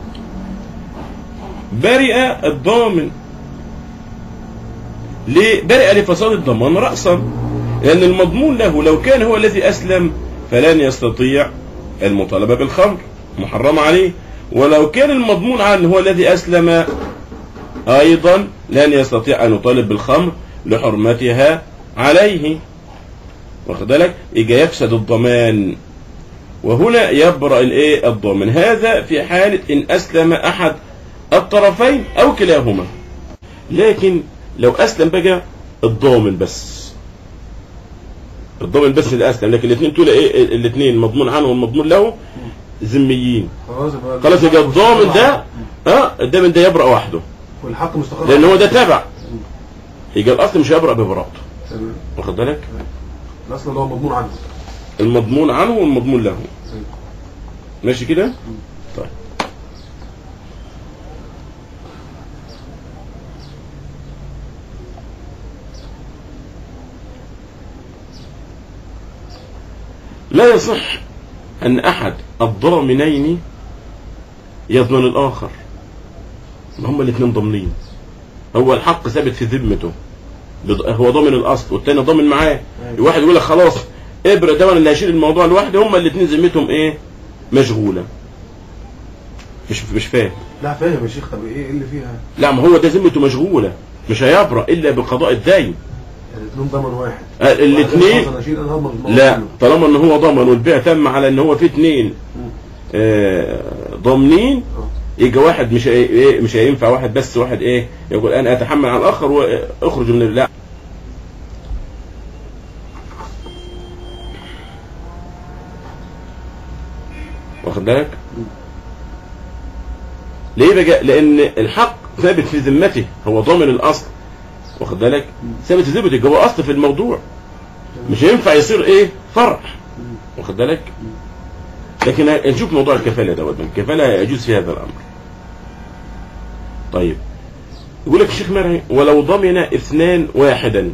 برئ الضامن ليه؟ برئ لفساد الضمان رأسا لأن المضمون له لو كان هو الذي أسلم فلن يستطيع المطالبة بالخمر محرم عليه ولو كان المضمون عنه هو الذي أسلم أيضا لن يستطيع أن يطالب بالخمر لحرمتها عليه واخد بالك يجي يفسد الضمان وهنا يبرأ الايه الضامن هذا في حالة إن أسلم أحد الطرفين أو كلاهما لكن لو أسلم بقى الضامن بس الضامن بس اللي أسلم لكن الاثنين دول ايه الاثنين مضمون عنه والمضمون له ذميين خلاص يبقى خلاص يبقى الضامن ده اه الضامن ده يبرأ وحده والحق مستقر لان هو ده تبع يبقى الاصل مش هيبرأ ببراءته تمام واخد بالك الاصل اللي هو مضمون عنه المضمون عنه والمضمون له ماشي كده طيب لا يصح أن أحد الضامنين يضمن الآخر ما هم الاثنين ضامنين هو الحق ثابت في ذمته بض- هو ضامن الأصل والتاني ضامن معاه واحد يقول لك خلاص ابرة ده أنا اللي هشيل الموضوع لوحدي هم الاثنين ذمتهم إيه مشغولة مش مش فاهم لا فاهم يا شيخ طب ايه إيه اللي فيها لا ما هو ده ذمته مشغولة مش هيبرأ إلا بقضاء الدين الاثنين ضمن واحد آه، الاثنين واحد انا اشيل انا هضمن الموضوع لا كله. طالما ان هو ضمن والبيع تم على ان هو في اثنين آه، ضامنين آه. يجي واحد مش هي- ايه مش هينفع واحد بس واحد ايه يقول انا اتحمل على الاخر واخرج من لا واخد بالك ليه بقى لان الحق ثابت في ذمته هو ضامن الاصل واخد بالك ثابت في ذمته يبقى هو اصل في الموضوع مش هينفع يصير ايه فرع واخد بالك لكن نشوف موضوع الكفاله دوت الكفاله يجوز في هذا الامر طيب يقول لك الشيخ مرعي ولو ضمن اثنان واحدا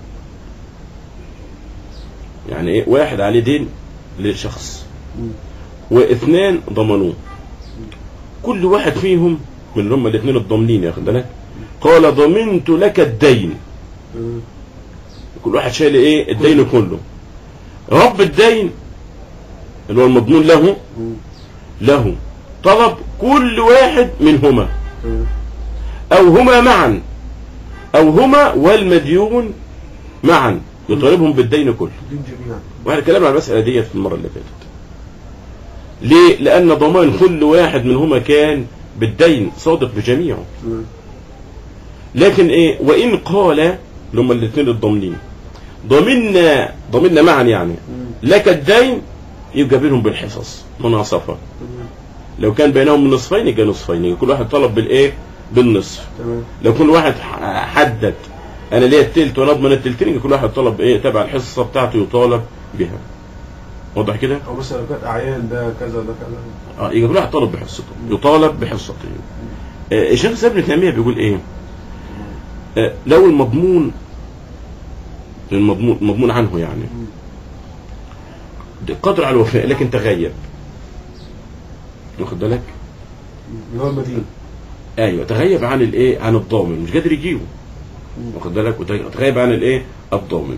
يعني ايه واحد عليه دين لشخص واثنان ضمنوه كل واحد فيهم من اللي هم الاثنين الضامنين ياخد بالك قال ضمنت لك الدين مم. كل واحد شايل ايه الدين كله رب الدين اللي هو المضمون له مم. له طلب كل واحد منهما مم. او هما معا او هما والمديون معا يطالبهم بالدين كله دين جميعا واحنا اتكلمنا عن المساله ديت في المره اللي فاتت ليه لان ضمان كل واحد منهما كان بالدين صادق بجميعه مم. لكن ايه وان قال اللي هم الاثنين الضامنين ضمنا ضمنا معا يعني مم. لك الدين يبقى بينهم بالحصص مناصفه تمام لو كان بينهم نصفين يبقى نصفين يبقى كل واحد طلب بالايه بالنصف تمام لو كل واحد ح- حدد انا ليا التلت وانا اضمن التلتين يبقى كل واحد طلب ايه تبع الحصه بتاعته يطالب بها واضح كده او مثلا لو كانت اعيان ده كذا ده كذا اه يبقى كل واحد طالب بحصته يطالب بحصته آه الشيخ سيد ابن تيميه بيقول ايه آه لو المضمون المضمون مضمون عنه يعني مم. قدر على الوفاء لكن تغيب واخد بالك اللي هو المدين ايوه تغيب عن الايه عن الضامن مش قادر يجيبه واخد بالك وتغيب عن الايه الضامن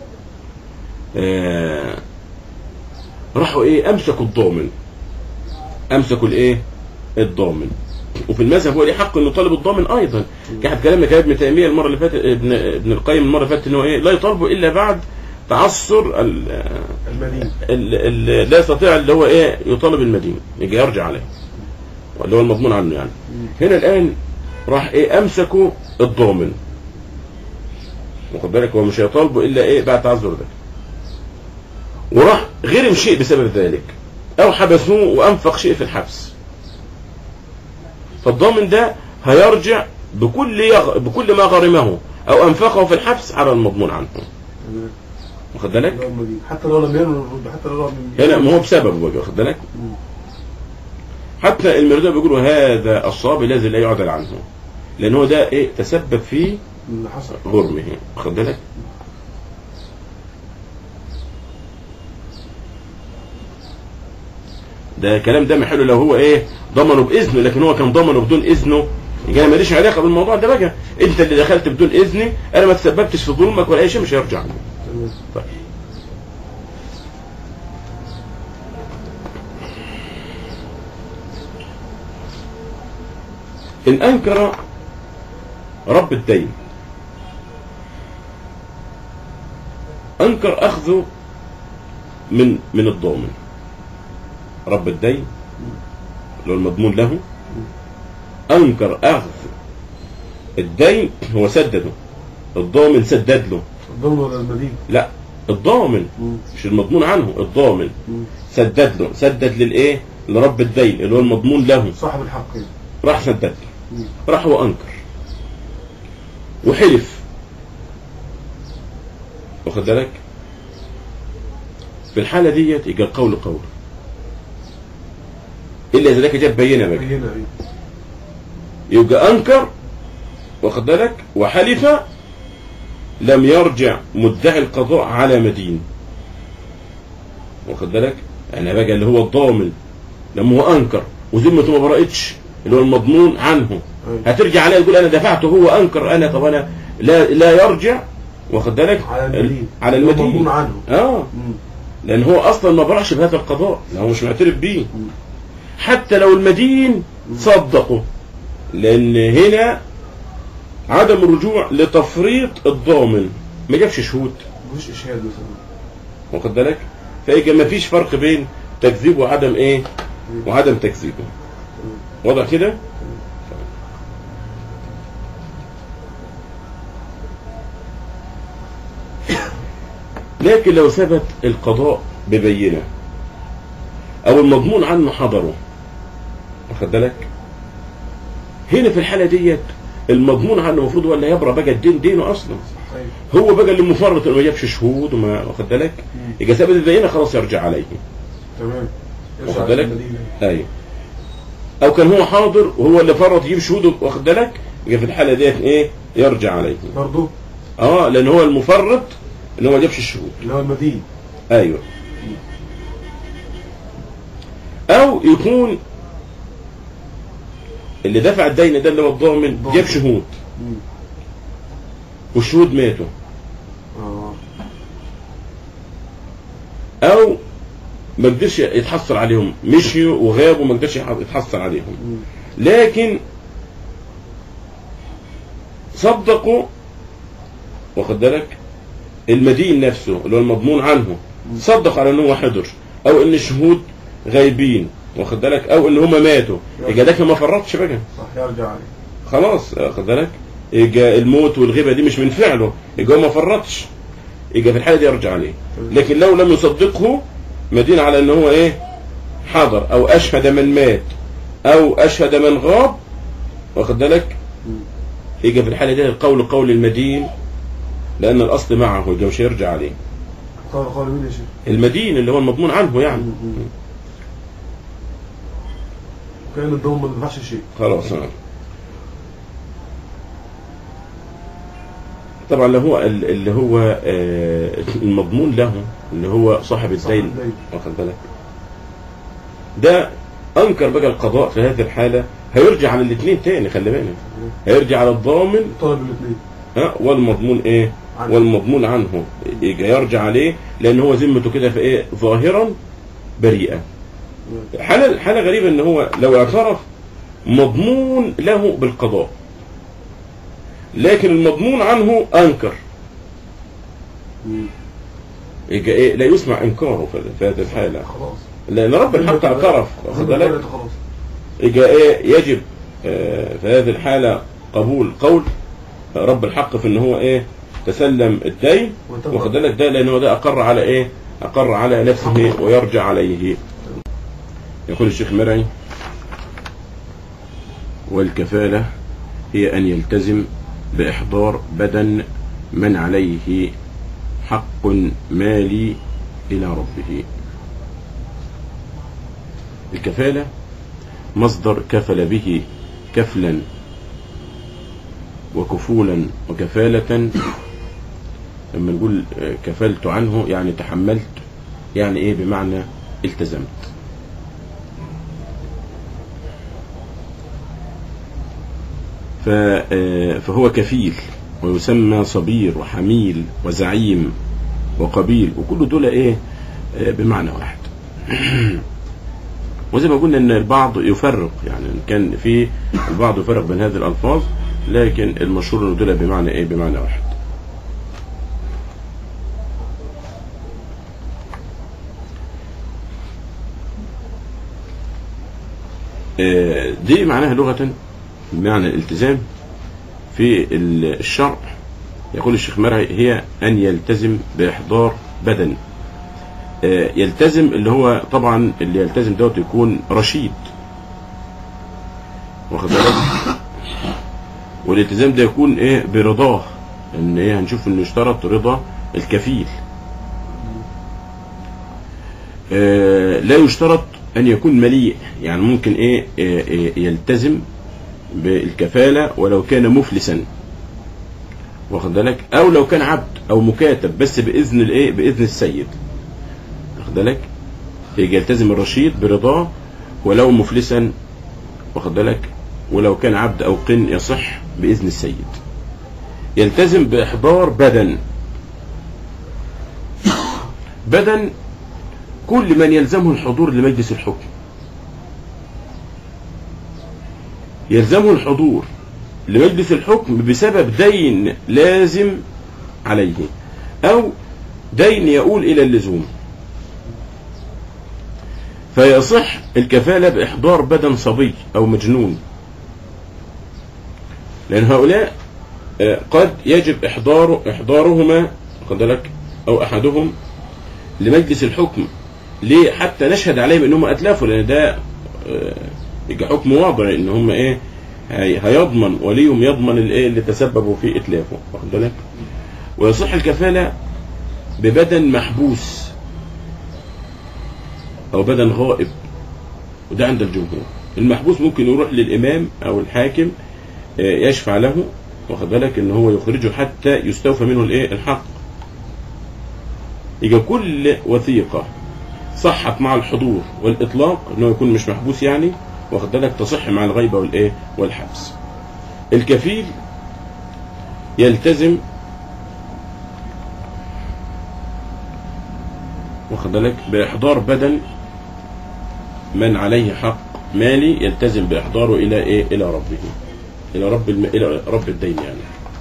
آه راحوا ايه امسكوا الضامن امسكوا الايه الضامن وفي المذهب هو ليه حق انه طالب الضامن ايضا كان كلامنا كان ابن تيميه المره اللي فاتت ابن ابن القيم المره اللي فاتت ان هو ايه لا يطالبه الا بعد تعثر ال- المدين ال- ال- لا يستطيع اللي هو ايه يطالب المدين يجي يرجع عليه اللي هو المضمون عنه يعني هنا الان راح ايه امسكوا الضامن واخد بالك هو مش هيطالبه الا ايه بعد تعذر ده وراح غرم شيء بسبب ذلك او حبسوه وانفق شيء في الحبس فالضامن ده هيرجع بكل يغ... بكل ما غرمه او انفقه في الحبس على المضمون عنه تمام واخد بالك اللي هو المدين حتى لو لم ينوي حتى لو لم هنا ما هو بسببه بقى واخد بالك مم. حتى المرداء بيقولوا هذا الصواب الذي لا يعدل عنه لان هو ده ايه تسبب في اللي حصل غرمه واخد بالك ده كلام ده محله لو هو ايه ضمنه باذنه لكن هو كان ضمنه بدون اذنه يبقى انا ماليش علاقه بالموضوع ده بقى انت اللي دخلت بدون اذني انا ما تسببتش في ظلمك ولا اي شيء مش هيرجع عنه تمام طيب. إن أنكر رب الدين أنكر أخذه من من الضامن رب الدين اللي هو المضمون له أنكر أخذ الدين هو سدده الضامن سدد له الضمن ولا المدين لا الضامن مم. مش المضمون عنه الضامن مم. سدد له سدد للايه لرب الدين اللي هو المضمون له صاحب الحق يعني. راح سدد له مم. راح وانكر وحلف واخد بالك في الحاله ديت يبقى القول قول الا اذا ذاك جاب بينه بقى بينا ايه يبقى انكر واخد بالك وحلف لم يرجع مدعي القضاء على مدين واخد بالك انا بقى اللي هو الضامن لما هو انكر وذمته ما برأتش اللي هو المضمون عنه أيوة. هترجع عليه تقول انا دفعته هو انكر انا طب انا لا لا يرجع واخد بالك على المدين على اللي هو المدين مضمون عنه اه مم. لان هو اصلا ما برعش بهذا القضاء هو مش معترف بيه مم. حتى لو المدين صدقه لان هنا عدم الرجوع لتفريط الضامن ما جابش شهود مفيش اشهاد مثلا واخد بالك فيبقى ما فيش فرق بين تكذيب وعدم ايه وعدم تكذيبه تمام. واضح كده لكن لو ثبت القضاء ببينه او المضمون عنه حضره واخد بالك هنا في الحاله ديت المضمون عنه المفروض هو اللي يبرى بقى الدين دينه اصلا صحيح هو بقى اللي مفرط انه ما جابش شهود وما واخد بالك مم. يبقى ثبت البينه خلاص يرجع عليه تمام واخد يرجع بالك؟ للمدينة. ايوه او كان هو حاضر وهو اللي فرط يجيب شهود واخد بالك يبقى في الحاله ديت ايه يرجع عليه برضه اه لان هو المفرط ان هو ما جابش الشهود اللي هو المدين ايوه او يكون اللي دفع الدين ده اللي هو الضامن ضامن. جاب شهود مم. والشهود ماتوا اه او ما قدرش يتحصل عليهم مشيوا وغابوا ما قدرش يتحصل عليهم مم. لكن صدقوا واخد بالك المدين نفسه اللي هو المضمون عنه صدق على ان هو حضر او ان الشهود غايبين واخد بالك او ان هم ماتوا يبقى ده ما فرطش بقى صح يرجع عليه خلاص واخد بالك يبقى الموت والغيبه دي مش من فعله يبقى هو ما فرطش يبقى في الحاله دي يرجع عليه لكن لو لم يصدقه مدين على ان هو ايه حضر او اشهد من مات او اشهد من غاب واخد بالك مم. يبقى في الحاله دي القول قول المدين لان الاصل معه يبقى مش هيرجع عليه قال قال مين يا شيخ المدين اللي هو المضمون عنه يعني مم. مم. كان الضم ما دفعش شيء خلاص آه. طبعا اللي هو اللي هو آه، المضمون له اللي هو صاحب صاحب الدين الدين. واخد بالك ده انكر بقى القضاء في هذه الحاله هيرجع على الاثنين تاني خلي بالك هيرجع على الضامن طلب الاثنين ها والمضمون ايه عنه. والمضمون عنه يجي يرجع عليه لان هو ذمته كده في ايه ظاهرا بريئه حاله حاله غريبه ان هو لو اعترف مضمون له بالقضاء لكن المضمون عنه انكر مم. يجي ايه لا يسمع انكاره في- في هذه الحاله خلاص لان رب الحق اعترف واخد بالك ذمة خلاص يجي ايه يجب آه، في هذه الحاله قبول قول رب الحق في ان هو ايه تسلم الدين وانتظر. واخد بالك ده لان هو ده اقر على ايه اقر على نفسه ويرجع عليه يقول الشيخ مرعي والكفالة هي أن يلتزم بإحضار بدن من عليه حق مالي إلى ربه الكفالة مصدر كفل به كفلا وكفولا وكفالة لما نقول آه، كفلت عنه يعني تحملت يعني ايه بمعنى التزمت ف- آه، فهو كفيل ويسمى صبير وحميل وزعيم وقبيل وكل دول ايه آه، بمعنى واحد وزي ما قلنا ان البعض يفرق يعني إن كان في البعض يفرق بين هذه الالفاظ لكن المشهور ان دول بمعنى ايه بمعنى واحد آه، دي معناها لغة بمعنى الالتزام في الشرع يقول الشيخ مرعي هي أن يلتزم بإحضار بدن آه، يلتزم اللي هو طبعا اللي يلتزم دوت يكون رشيد واخد بالك والالتزام ده يكون ايه برضاه ان ايه هنشوف انه يشترط رضا الكفيل آه، لا يشترط ان يكون مليء يعني ممكن ايه آه، آه، يلتزم بالكفالة ولو كان مفلسا واخد بالك او لو كان عبد او مكاتب بس باذن الايه باذن السيد واخد بالك يجي يلتزم الرشيد برضاه ولو مفلسا واخد بالك ولو كان عبد او قن يصح باذن السيد يلتزم باحضار بدن بدن كل من يلزمه الحضور لمجلس الحكم يلزمه الحضور لمجلس الحكم بسبب دين لازم عليه او دين يؤول الى اللزوم فيصح الكفالة بإحضار بدن صبي أو مجنون لأن هؤلاء آه، قد يجب إحضار إحضارهما خد بالك أو أحدهم لمجلس الحكم ليه حتى نشهد عليهم إنهم أتلافوا لأن ده آه، يبقى حكم واضح إن هم إيه هي- هيضمن وليهم يضمن الإيه اللي تسببوا في إتلافه واخد بالك ويصح الكفالة ببدن محبوس أو بدن غائب وده عند الجمهور المحبوس ممكن يروح للإمام أو الحاكم آه، يشفع له واخد بالك ان هو يخرجه حتى يستوفى منه الايه الحق يبقى كل وثيقة صحت مع الحضور والإطلاق انه يكون مش محبوس يعني واخد بالك تصح مع الغيبة والايه والحبس الكفيل يلتزم واخد بالك بإحضار بدن من عليه حق مالي يلتزم بإحضاره إلى إيه إلى ربه إلى رب الم... إلى رب الدين يعني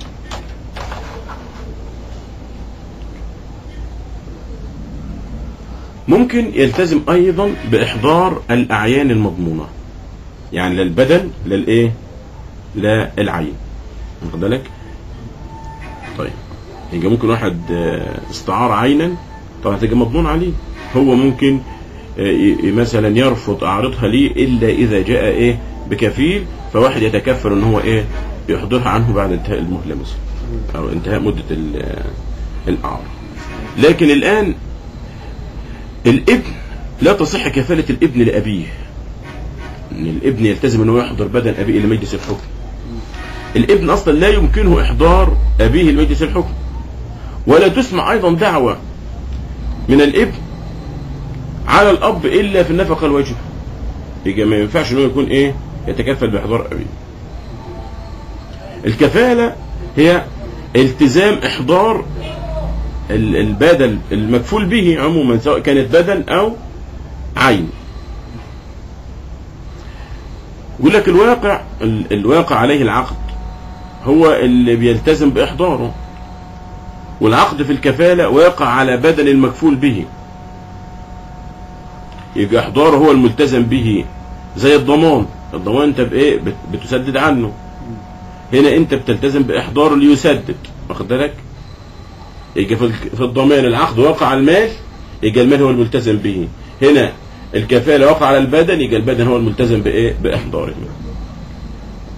ممكن يلتزم أيضا بإحضار الأعيان المضمونة يعني للبدن للإيه للعين واخد بالك طيب يبقى ممكن واحد آه، استعار عينا طبعا تبقى مضمون عليه هو ممكن آه، ي- مثلا يرفض اعرضها ليه الا اذا جاء ايه بكفيل فواحد يتكفل ان هو ايه يحضرها عنه بعد انتهاء المهله مثلا او انتهاء مده ال- آه، الاعاره لكن الان الابن لا تصح كفاله الابن لابيه ان الابن يلتزم انه يحضر بدن ابيه الى مجلس الحكم الابن اصلا لا يمكنه احضار ابيه لمجلس الحكم ولا تسمع ايضا دعوه من الابن على الاب الا في النفقه الواجبه يبقى ما ينفعش انه يكون ايه يتكفل باحضار ابيه الكفاله هي التزام احضار ال- البدل المكفول به عموما سواء كانت بدن او عين يقول لك الواقع ال- الواقع عليه العقد هو اللي بيلتزم باحضاره والعقد في الكفالة واقع على بدن المكفول به يبقى احضاره هو الملتزم به زي الضمان الضمان انت بايه بت- بتسدد عنه هنا انت بتلتزم باحضاره ليسدد واخد بالك يبقى في الك- في الضمان العقد واقع على المال يبقى المال هو الملتزم به هنا الكفالة واقع على البدن يبقى البدن هو الملتزم بايه باحضاره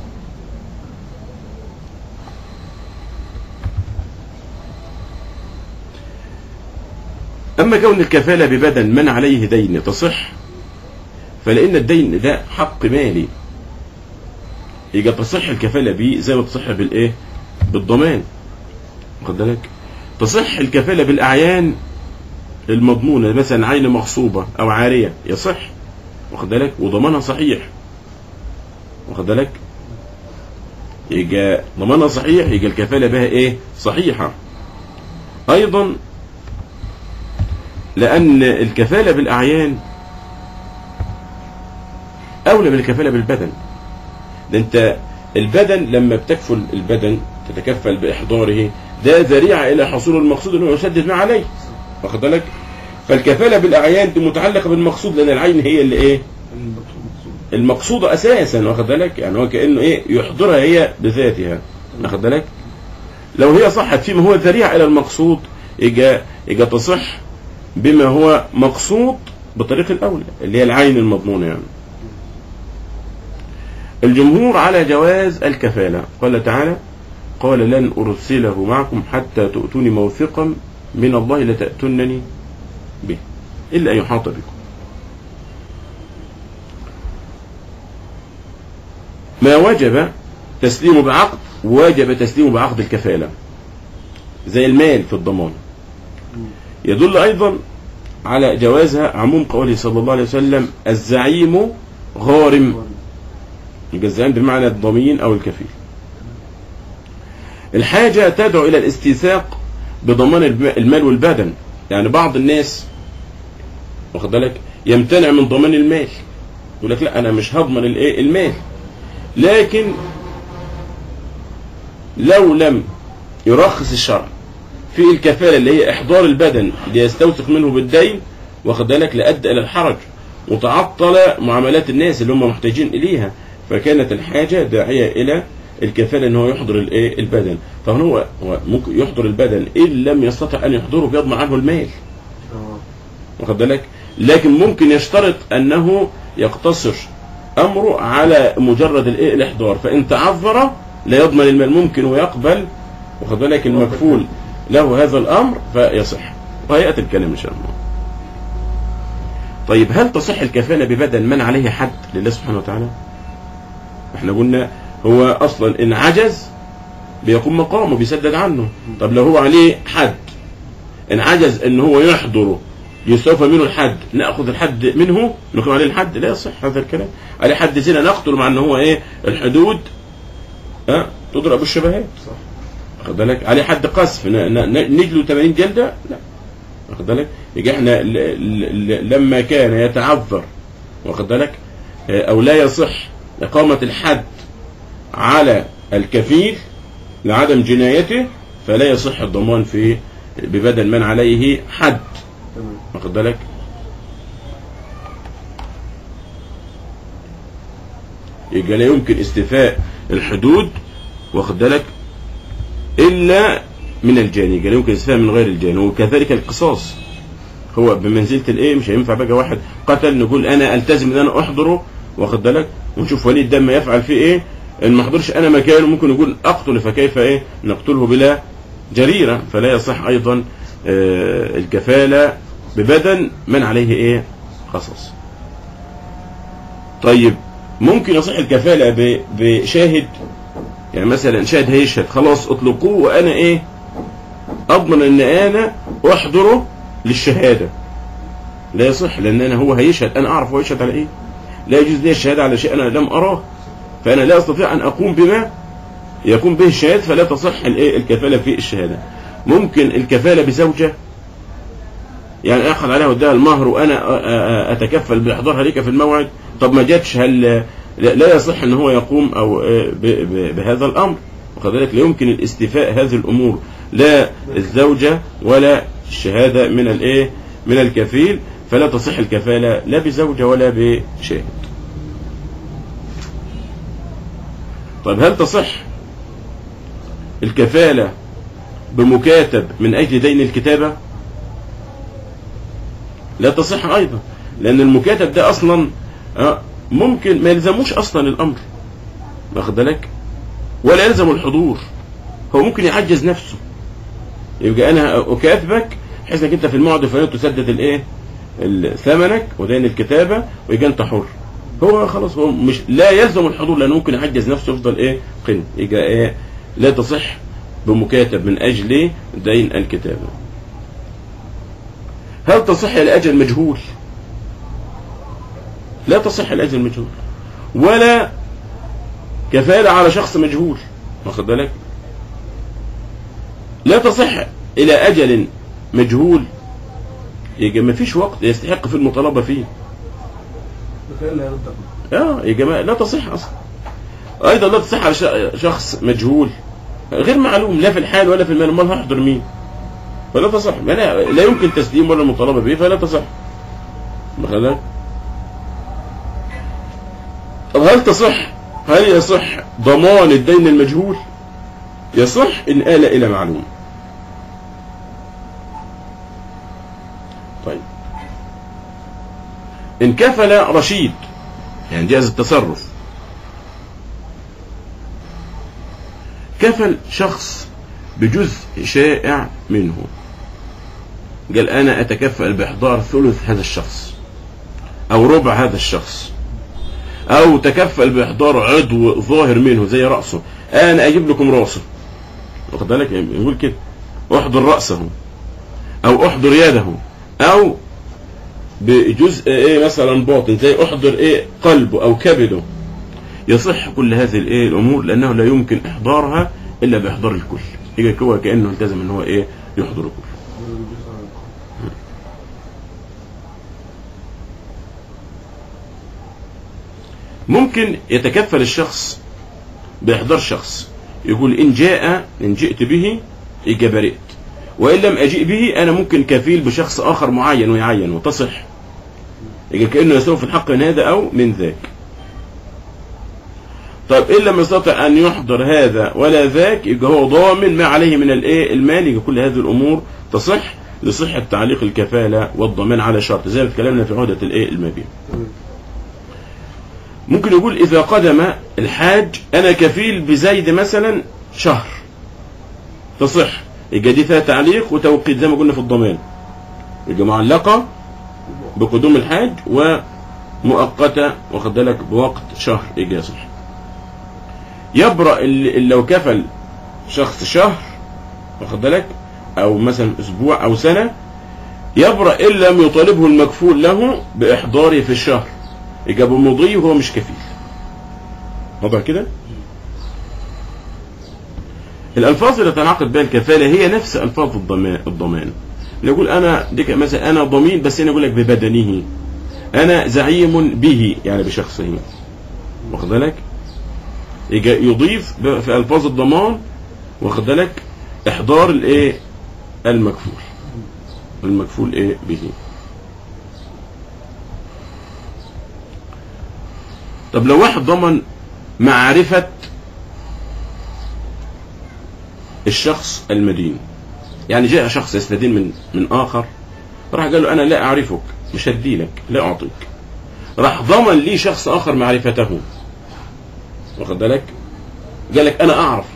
أما كون الكفالة ببدن من عليه دين تصح فلأن الدين ده حق مالي يبقى تصح الكفالة بيه زي ما تصح بالإيه بالضمان واخد بالك تصح الكفالة بالأعيان المضمونة مثلا عين مغصوبة أو عارية يصح واخد بالك وضمانها صحيح واخد بالك يبقى ضمانها صحيح يبقى الكفالة بها إيه صحيحة أيضا لأن الكفالة بالأعيان أولى من الكفالة بالبدن ده أنت البدن لما بتكفل البدن تتكفل بإحضاره ده ذريعة إلى حصول المقصود أنه يسدد ما عليه واخد بالك فالكفالة بالأعيان دي متعلقة بالمقصود لأن العين هي اللي إيه المقصودة أساسا واخد بالك يعني هو كأنه إيه يحضرها هي بذاتها واخد بالك لو هي صحت فيما هو ذريعة إلى المقصود يجا يجا تصح بما هو مقصود بطريق الأولى اللي هي العين المضمونة يعني الجمهور على جواز الكفالة قال تعالى قال لن أرسله معكم حتى تؤتوني موثقا من الله لتأتونني به إلا أن يحاط بكم ما وجب تسليمه بعقد واجب تسليمه بعقد الكفالة زي المال في الضمان يدل أيضا على جوازها عموم قوله صلى الله عليه وسلم الزعيم غارم يبقى الزعيم بمعنى الضمين أو الكفيل الحاجة تدعو إلى الاستيثاق بضمان المال والبدن يعني بعض الناس واخد بالك يمتنع من ضمان المال يقول لك لا أنا مش هضمن الايه المال لكن لو لم يرخص الشرع في الكفالة اللي هي إحضار البدن ليستوثق منه بالدين واخد بالك لأدى إلى الحرج وتعطل معاملات الناس اللي هم محتاجين إليها فكانت الحاجة داعية إلى الكفالة ان هو يحضر الايه البدن فهو هو ممكن يحضر البدن ان لم يستطع ان يحضره بيضمن عنه المال اه واخد بالك لكن ممكن يشترط انه يقتصر امره على مجرد الايه الاحضار فان تعذر لا يضمن المال ممكن ويقبل واخد بالك المكفول له هذا الامر فيصح وهياتي الكلام ان شاء الله طيب هل تصح الكفاله ببدن من عليه حد لله سبحانه وتعالى احنا قلنا هو اصلا ان عجز بيقوم مقامه بيسدد عنه طب لو هو عليه حد ان عجز ان هو يحضره يستوفى منه الحد ناخذ الحد منه نقيم عليه الحد لا يصح هذا الكلام عليه حد زنا نقتل مع ان هو ايه الحدود ها تضرب الشبهات صح واخد بالك عليه حد قذف ن- ن- نجله 80 جلده لا واخد بالك يجي احنا ل- ل- ل- لما كان يتعذر واخد بالك آه، او لا يصح اقامه الحد على الكفيل لعدم جنايته فلا يصح الضمان في ببدل من عليه حد تمام واخد بالك يبقى لا يمكن استيفاء الحدود واخد بالك الا من الجاني يبقى لا يمكن استيفاء من غير الجاني وكذلك القصاص هو بمنزله الايه مش هينفع بقى واحد قتل نقول انا التزم ان انا احضره واخد بالك ونشوف ولي الدم يفعل فيه ايه ان ما احضرش انا مكانه ممكن يقول اقتل فكيف ايه نقتله بلا جريره فلا يصح ايضا آه، الكفاله ببدن من عليه ايه قصص طيب ممكن يصح الكفاله ب- بشاهد يعني مثلا شاهد هيشهد خلاص اطلقوه وانا ايه اضمن ان انا احضره للشهاده لا يصح لان انا هو هيشهد انا اعرف هو يشهد على ايه لا يجوز لي الشهاده على شيء انا لم اراه فانا لا استطيع ان اقوم بما يقوم به الشهاد فلا تصح الايه الكفاله في الشهاده ممكن الكفاله بزوجه يعني اخذ عليها واداها المهر وانا أ- أ- اتكفل باحضارها ليك في الموعد طب ما جاتش هل لا لا يصح ان هو يقوم او آه، ب- ب- بهذا الامر وكذلك لا يمكن الاستيفاء هذه الامور لا الزوجه ولا الشهاده من الايه من الكفيل فلا تصح الكفاله لا بزوجه ولا بشاهد طيب هل تصح الكفاله بمكاتب من اجل دين الكتابه لا تصح ايضا لان المكاتب ده اصلا آه، ممكن ما يلزموش اصلا الامر واخد بالك ولا يلزم الحضور هو ممكن يعجز نفسه يبقى انا اكاتبك بحيث انك انت في الموعد الفلاني تسدد الايه ال- ثمنك ودين الكتابه ويجي انت حر هو خلاص هو مش لا يلزم الحضور لانه ممكن يحجز نفسه يفضل ايه قن يجي ايه لا تصح بمكاتب من اجل دين الكتابه هل تصح لاجل مجهول لا تصح لاجل مجهول ولا كفاله على شخص مجهول واخد بالك لا تصح الى اجل مجهول يجي ما فيش وقت يستحق في المطالبه فيه بخير لا يرد اه يا جماعه لا تصح اصلا ايضا لا تصح على ش- شخص مجهول غير معلوم لا في الحال ولا في المال امال هيحضر مين فلا تصح ما لا, لا يمكن تسليم ولا المطالبه به فلا تصح واخد بالك؟ طب هل تصح هل يصح ضمان الدين المجهول يصح ان آل الى معلوم طيب ان كفل رشيد يعني جاز التصرف كفل شخص بجزء شائع منه قال انا اتكفل باحضار ثلث هذا الشخص او ربع هذا الشخص او تكفل باحضار عضو ظاهر منه زي راسه انا اجيب لكم راسه واخد بالك يعني يقول كده احضر راسه او احضر يده او بجزء ايه مثلا باطن زي احضر ايه قلبه او كبده يصح كل هذه الايه الامور لانه لا يمكن احضارها الا باحضار الكل يجي هو كانه التزم ان هو ايه يحضر الكل ممكن يتكفل الشخص باحضار شخص يقول ان جاء ان جئت به يجي برئت وان لم اجيء به انا ممكن كفيل بشخص اخر معين ويعين وتصح يجي كانه يسوي في الحق من هذا او من ذاك طيب ان لم يستطع ان يحضر هذا ولا ذاك يبقى هو ضامن ما عليه من الايه المال يبقى كل هذه الامور تصح لصحه تعليق الكفاله والضمان على شرط زي ما اتكلمنا في عهده الايه المبيع تمام ممكن يقول إذا قدم الحاج أنا كفيل بزيد مثلا شهر تصح يبقى دي فيها تعليق وتوقيت زي ما قلنا في الضمان يبقى معلقة بقدوم الحاج ومؤقتة واخد بالك بوقت شهر يبقى يصح يبرأ اللي اللي لو كفل شخص شهر واخد بالك أو مثلا أسبوع أو سنة يبرأ إن لم يطالبه المكفول له بإحضاره في الشهر يبقى بمضي وهو مش كفيل واضح كده الالفاظ اللي تنعقد بها الكفاله هي نفس الفاظ الضمان الضمان نقول انا ديك مثلا انا ضمين بس انا اقول لك ببدنه انا زعيم به يعني بشخصه واخد بالك يجي يضيف ب- في الفاظ الضمان واخد بالك احضار الايه المكفول المكفول ايه به طب لو واحد ضمن معرفة الشخص المدين يعني جاء شخص يستدين من من آخر راح قال له أنا لا أعرفك مش هديلك لا أعطيك راح ضمن لي شخص آخر معرفته واخد بالك قال لك أنا أعرف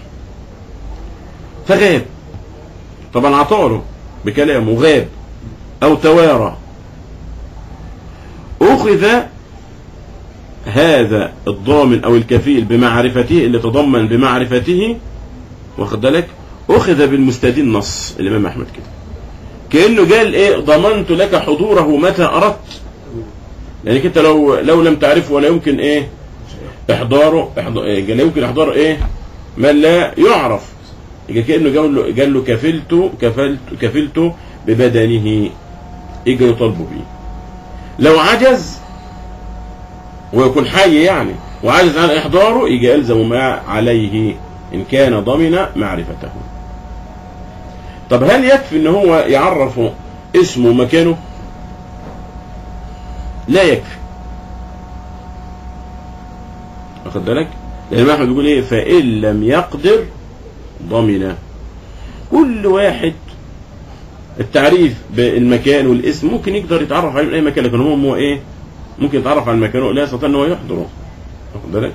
فغاب طبعا عطاله بكلامه غاب أو توارى أخذ هذا الضامن او الكفيل بمعرفته اللي تضمن بمعرفته واخد بالك اخذ بالمستدين نص الامام احمد كده كانه قال ايه ضمنت لك حضوره متى اردت لانك انت لو لو لم تعرفه ولا يمكن ايه احضاره احضار إيه لا يمكن احضار ايه من لا يعرف يبقى كانه قال له قال له كفلت كفلت كفلت ببدنه يجي يطالبه بيه لو عجز ويكون حي يعني وعاجز عن إحضاره يجي يلزم ما عليه إن كان ضمن معرفته طب هل يكفي إن هو يعرف اسمه ومكانه لا يكفي واخد بالك لأن أحمد بيقول إيه فإن لم يقدر ضمن كل واحد التعريف بالمكان والاسم ممكن يقدر يتعرف عليه من أي مكان لكن هو هو إيه ممكن يتعرف على المكان لا يستطيع ان هو يحضره واخد بالك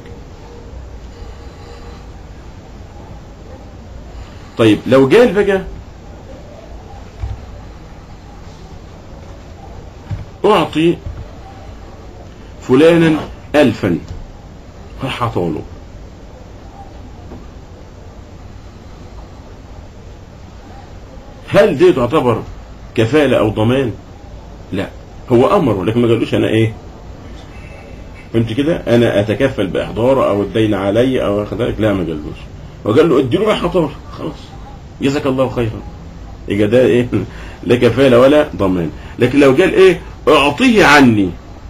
طيب لو جال بقى اعطي فلانا الفا راح عطاله هل دي تعتبر كفالة او ضمان لا هو امره لكن ما قالوش انا ايه فهمت كده انا اتكفل باحضاره او الدين علي او واخد بالك لا ما قالوش وقال له اديله راح عطار خلاص جزاك الله خيرا يبقى ده ايه لا كفاله ولا ضمان لكن لو قال ايه اعطيه عني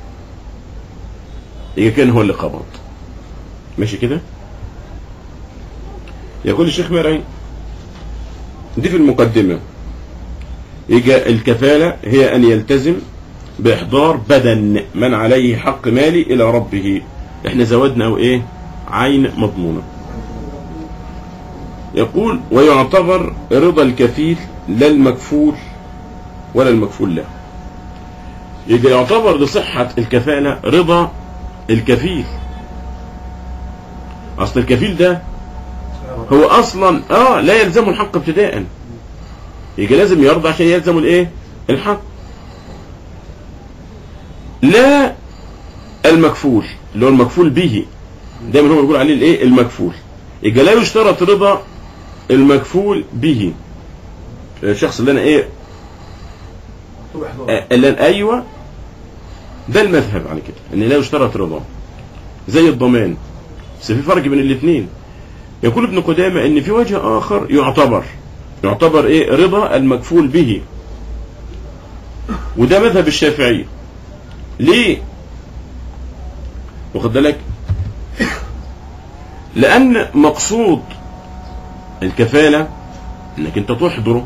يبقى كان هو اللي قبض ماشي كده يقول الشيخ مرعي دي في المقدمة يجي الكفالة هي أن يلتزم بإحضار بدن من عليه حق مالي إلى ربه إحنا زودنا أو إيه عين مضمونة يقول ويعتبر رضا الكفيل لا المكفول ولا المكفول له يجي يعتبر لصحة الكفالة رضا الكفيل أصل الكفيل ده هو اصلا اه لا يلزمه الحق ابتداء يجي لازم يرضى عشان يلزمه الايه الحق لا المكفول اللي هو المكفول به دايما هو بيقول عليه الايه المكفول يجي لا يشترط رضا المكفول به الشخص اللي انا ايه طب احضار آه، اللي أنا ايوه ده المذهب على كده ان لا يشترط رضا زي الضمان بس في فرق بين الاثنين يقول ابن قدامة ان في وجه اخر يعتبر يعتبر ايه رضا المكفول به وده مذهب الشافعية ليه واخد بالك لان مقصود الكفالة انك انت تحضره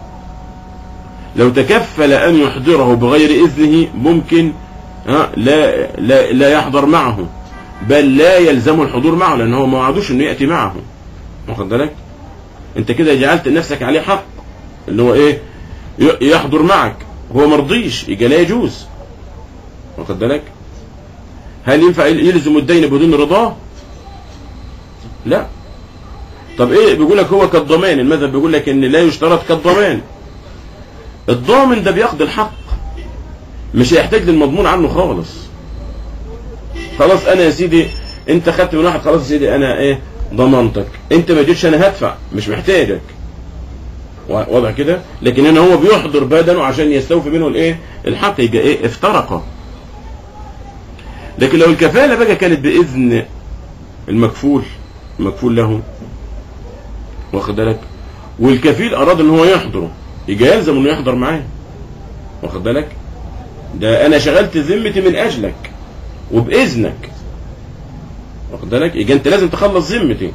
لو تكفل ان يحضره بغير اذنه ممكن ها لا لا لا يحضر معه بل لا يلزم الحضور معه لان هو ما وعدوش انه ياتي معه واخد بالك انت كده جعلت نفسك عليه حق اللي هو ايه ي- يحضر معك هو مرضيش يبقى لا يجوز واخد بالك هل ينفع يل- يلزم الدين بدون رضاه لا طب ايه بيقول لك هو كالضمان المذهب بيقول لك ان لا يشترط كالضمان الضامن ده بياخد الحق مش هيحتاج للمضمون عنه خالص خلاص انا يا سيدي انت خدت من واحد خلاص يا سيدي انا ايه ضمنتك انت ما جيتش انا هدفع مش محتاجك وا- واضح كده لكن هنا هو بيحضر بدنه عشان يستوفي منه الايه الحق يبقى ايه افترقا لكن لو الكفاله بقى كانت باذن المكفول المكفول له واخد بالك والكفيل اراد ان هو يحضره يبقى يلزم انه يحضر معاه واخد بالك ده انا شغلت ذمتي من اجلك وباذنك واخد بالك يبقى انت لازم تخلص ذمتي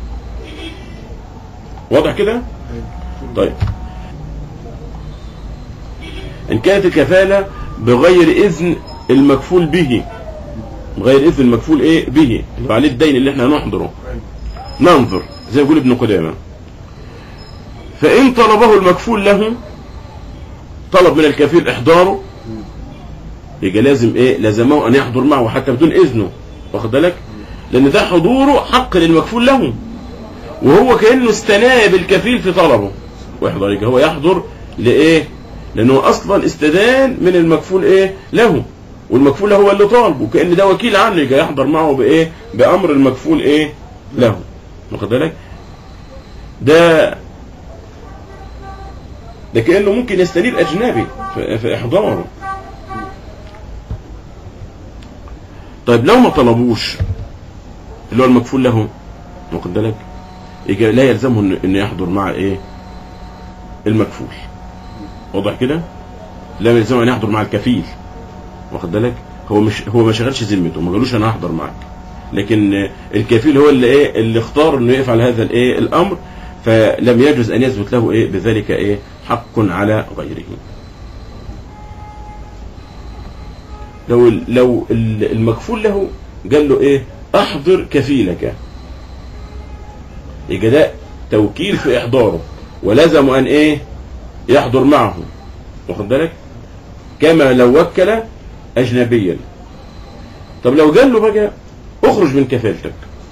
واضح كده طيب ان كانت الكفاله بغير اذن المكفول به بغير اذن المكفول ايه به اللي هو عليه الدين اللي احنا هنحضره ننظر زي ما يقول ابن قدامه فإن طلبه المكفول له طلب من الكفيل إحضاره يبقى لازم إيه لازمه أن يحضر معه حتى بدون إذنه واخد بالك لأن ده حضوره حق للمكفول له وهو كأنه استناب الكفيل في طلبه ويحضر يبقى هو يحضر لإيه لأنه أصلا استدان من المكفول إيه له والمكفول هو اللي طالبه وكأن ده وكيل عنه يبقى يحضر معه بإيه بأمر المكفول إيه له واخد بالك ده ده كأنه ممكن يستنير أجنبي في في إحضاره طيب لو ما طلبوش اللي هو المكفول له واخد بالك يجي لا يلزمه انه إنه يحضر مع ايه المكفول واضح كده لا يلزمه ان يحضر مع الكفيل واخد بالك هو مش هو ما شغلش ذمته ما قالوش انا هحضر معاك لكن الكفيل هو اللي ايه اللي اختار انه يفعل هذا الايه الامر فلم يجوز ان يثبت له ايه بذلك ايه حق على غيره لو لو المكفول له قال له ايه احضر كفيلك يبقى ده توكيل في احضاره ولزم ان ايه يحضر معه واخد بالك كما لو وكل اجنبيا طب لو قال له بقى اخرج من كفالتك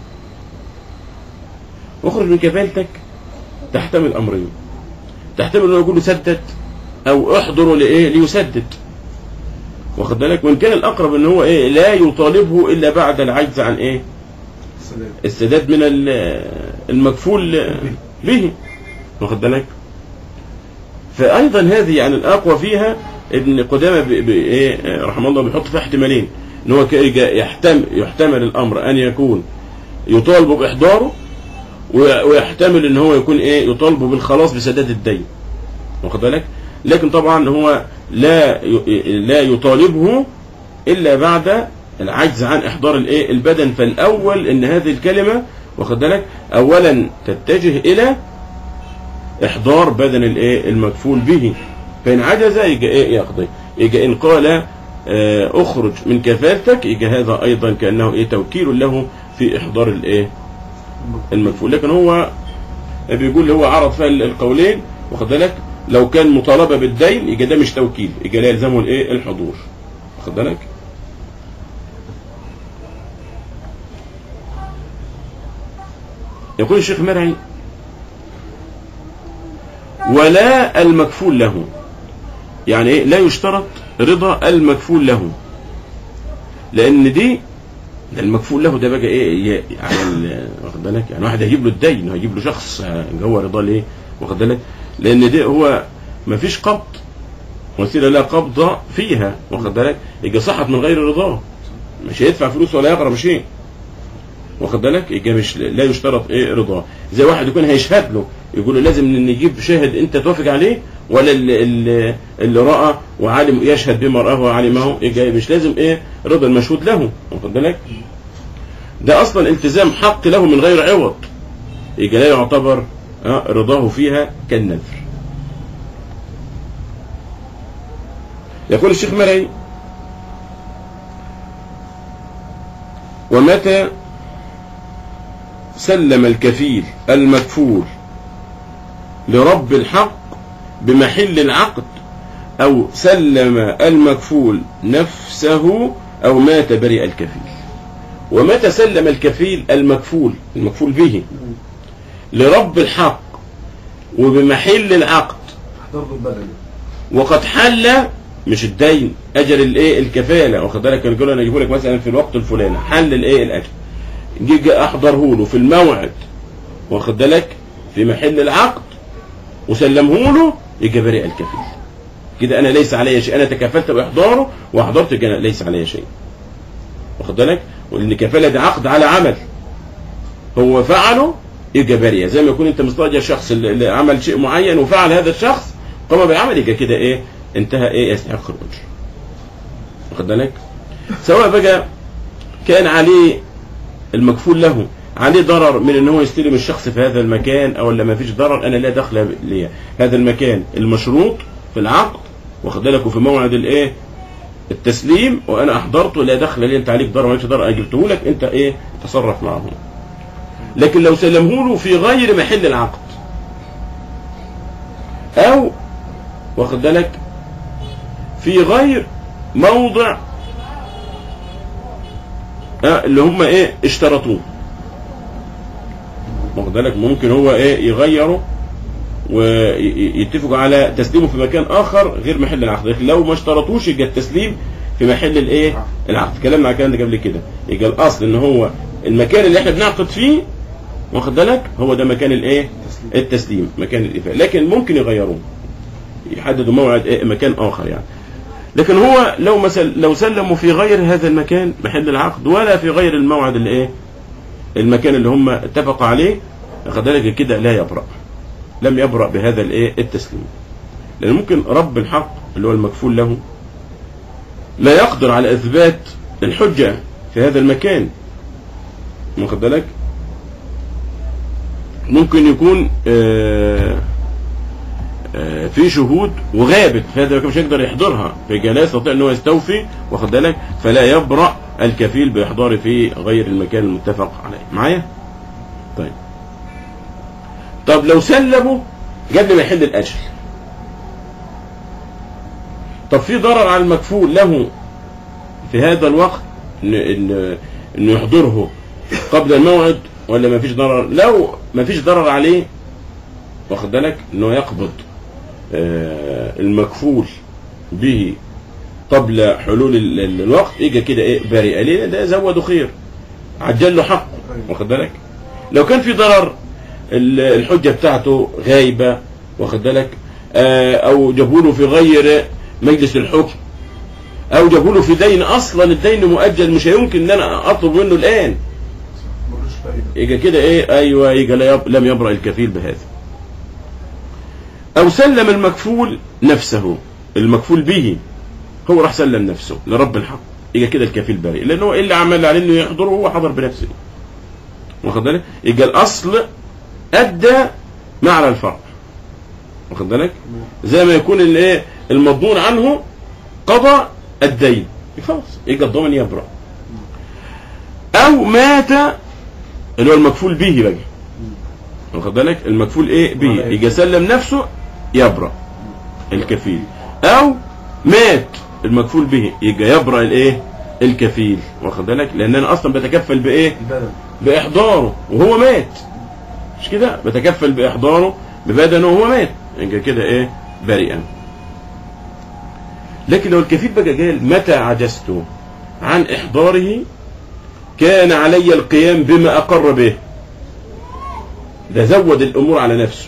اخرج من كفالتك تحتمل امرين تحتمل انه يقول له سدد او احضره لايه ليسدد واخد بالك وان كان الاقرب ان هو ايه لا يطالبه الا بعد العجز عن ايه السلام السداد من ال- المكفول به واخد بالك فايضا هذه يعني الاقوى فيها ابن قدامه ب- ب- ايه رحمه الله بيحط فيها احتمالين ان هو ك- يحتمل يحتمل الامر ان يكون يطالب باحضاره وي- ويحتمل ان هو يكون ايه يطالب بالخلاص بسداد الدين واخد بالك لكن طبعا هو لا ي- لا يطالبه الا بعد العجز عن احضار الايه البدن فالاول ان هذه الكلمه واخد بالك اولا تتجه الى احضار بدن الايه المكفول به فان عجز يجي ايه يقضي يجي ان قال آه، اخرج من كفالتك يجي هذا ايضا كانه ايه توكيل له في احضار الايه المكفول لكن هو بيقول هو عرض فيها القولين واخد بالك لو كان مطالبه بالدين يبقى ده مش توكيل يبقى لا يلزمه الايه الحضور واخد بالك يقول الشيخ مرعي ولا المكفول له يعني ايه لا يشترط رضا المكفول له لان دي ده المكفول له ده بقى ايه ي- على ال- واخد بالك يعني واحد هيجيب له الدين هيجيب له شخص آه، هو رضا ليه واخد بالك لان دي هو ما فيش قبض وسيله لا قبض فيها واخد بالك يبقى صحت من غير رضاه مش هيدفع فلوس ولا يغرم شيء واخد بالك يبقى مش لا يشترط ايه رضاه زي واحد يكون هيشهد له يقول له لازم ان نجيب شاهد انت توافق عليه ولا اللي, اللي, اللي راى وعالم يشهد بما راه وعلمه يبقى مش لازم ايه رضا المشهود له واخد بالك ده اصلا التزام حق له من غير عوض يبقى لا يعتبر آه، رضاه فيها كالنذر يقول الشيخ مرعي ومتى سلم الكفيل المكفول لرب الحق بمحل العقد أو سلم المكفول نفسه أو مات بريء الكفيل ومتى سلم الكفيل المكفول المكفول به لرب الحق وبمحل العقد احضرت البدن وقد حل مش الدين اجل الايه الكفاله واخد بالك كان يقول انا اجيبه لك مثلا في الوقت الفلاني حل الايه الاجل جيجي احضره له في الموعد واخد بالك في محل العقد وسلمه له يجي بريء الكفيل كده انا ليس علي شيء انا تكفلت باحضاره واحضرت كده ليس علي شيء واخد بالك وان الكفاله دي عقد على عمل هو فعله يبقى بريء زي ما يكون انت مستاجر شخص اللي اللي عمل شيء معين وفعل هذا الشخص قام بعمل يبقى كده ايه انتهى ايه يستحق الاجر واخد بالك سواء بقى كان عليه المكفول له عليه ضرر من ان هو يستلم الشخص في هذا المكان او لا ما فيش ضرر انا لا دخل لي هذا المكان المشروط في العقد واخد بالك وفي موعد الايه التسليم وانا احضرته لا دخل لي انت عليك ضرر مالكش ضرر انا جبته لك انت ايه تصرف معه لكن لو سلمه له في غير محل العقد او واخد بالك في غير موضع آه اللي هم ايه اشترطوه واخد بالك ممكن هو ايه يغيره ويتفقوا على تسليمه في مكان اخر غير محل العقد لكن لو ما اشترطوش يبقى التسليم في محل الايه العقد كلامنا على الكلام ده قبل كده يبقى الاصل ان هو المكان اللي احنا بنعقد فيه واخد بالك هو ده مكان الايه التسليم مكان الإفاء لكن ممكن يغيروه يحددوا موعد إيه مكان آخر يعني لكن هو لو مسل لو سلموا في غير هذا المكان محل العقد ولا في غير الموعد اللي ايه المكان اللي هم اتفقوا عليه واخد بالك كده لا يبرأ لم يبرأ بهذا الايه التسليم لان ممكن رب الحق اللي هو المكفول له لا يقدر على اثبات الحجة في هذا المكان واخد بالك ممكن يكون آه آه في شهود وغابت فهذا مش هيقدر يحضرها فيبقى لا يستطيع ان هو يستوفي واخد بالك فلا يبرأ الكفيل باحضاره في غير المكان المتفق عليه معايا طيب طب لو سلموا قبل ما يحل الاجل طب في ضرر على المكفول له في هذا الوقت ان ان انه يحضره قبل الموعد ولا ما فيش ضرر لو ما فيش ضرر عليه واخد بالك انه يقبض آه المكفول به قبل حلول ال- ال- الوقت يجي كده ايه بريئه ليه ده زوده خير عجل له حقه واخد بالك لو كان في ضرر ال- الحجه بتاعته غايبه واخد بالك آه، او جابوا له في غير مجلس الحكم او جابوا له في دين اصلا الدين مؤجل مش هيمكن ان انا اطلب منه الان ملوش فايدة يجي كده ايه ايوه يجي لا يب- لم يبرأ الكفيل بهذا او سلم المكفول نفسه المكفول به هو راح سلم نفسه لرب الحق يجي كده الكفيل بريء لانه هو اللي عمل عليه انه يحضره هو حضر بنفسه واخد بالك يجي الاصل ادى ما على الفرع واخد بالك زي ما يكون الايه المضمون عنه قضى الدين خلاص يجي الضامن يبرأ او مات اللي هو المكفول به بقى واخد بالك المكفول ايه به ولا يجي يسلم نفسه يبرأ الكفيل او مات المكفول به يجي يبرأ الايه الكفيل واخد بالك لان انا اصلا بتكفل بايه البدن باحضاره وهو مات مش كده بتكفل باحضاره ببدنه وهو مات يبقى كده ايه بريئا لكن لو الكفيل بقى قال متى عجزت عن احضاره كان علي القيام بما اقر به ده زود الامور على نفسه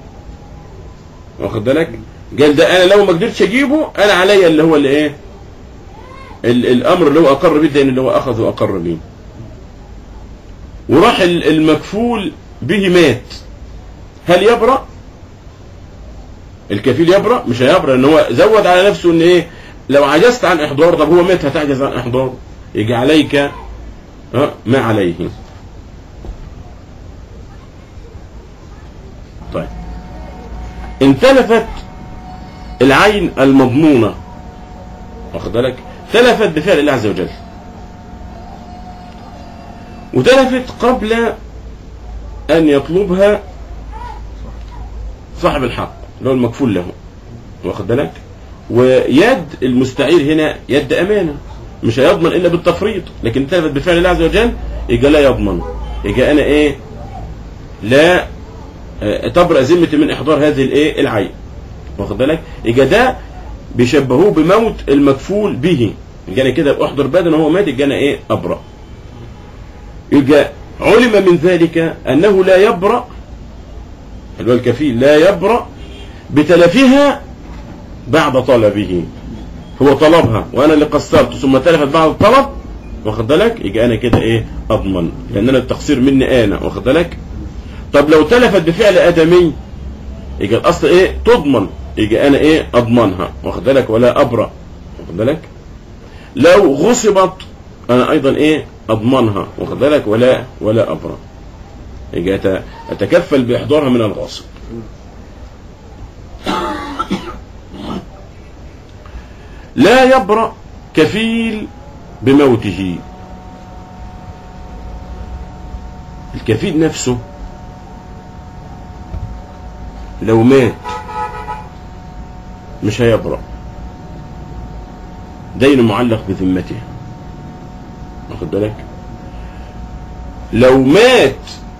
واخد بالك قال ده انا لو ما قدرتش اجيبه انا عليا اللي هو اللي ايه ال- الامر اللي هو اقر به الدين اللي هو اخذ واقر به وراح ال- المكفول به مات هل يبرأ الكفيل يبرأ مش هيبرأ ان هو زود على نفسه ان ايه لو عجزت عن احضار طب هو مات هتعجز عن احضار يجي عليك ها، ما عليه طيب ان تلفت العين المضمونة واخد بالك تلفت بفعل الله عز وجل وتلفت قبل أن يطلبها صاحب الحق اللي هو المكفول له واخد بالك ويد المستعير هنا يد أمانة مش هيضمن إلا بالتفريط لكن تلفت بفعل الله عز وجل يبقى لا يضمن يبقى أنا إيه لا آه، تبرأ ذمتي من إحضار هذه الإيه العين واخد بالك يبقى ده بيشبهوه بموت المكفول به يبقى أنا كده أحضر بدن وهو مات يبقى أنا إيه أبرأ يبقى علم من ذلك أنه لا يبرأ اللي هو الكفيل لا يبرأ بتلفها بعد طلبه هو طلبها وأنا اللي قصرت ثم تلفت بعد الطلب واخد بالك يبقى أنا كده إيه أضمن لأن أنا التقصير مني أنا واخد بالك طب لو تلفت بفعل آدمي يبقى الأصل إيه تضمن يبقى أنا إيه أضمنها واخد بالك ولا أبرأ واخد بالك لو غصبت انا ايضا ايه اضمنها واخد بالك ولا ولا ابرا يجي أت- اتكفل باحضارها من الغاصب لا يبرأ كفيل بموته الكفيل نفسه لو مات مش هيبرأ دين معلق بذمته واخد بالك لو مات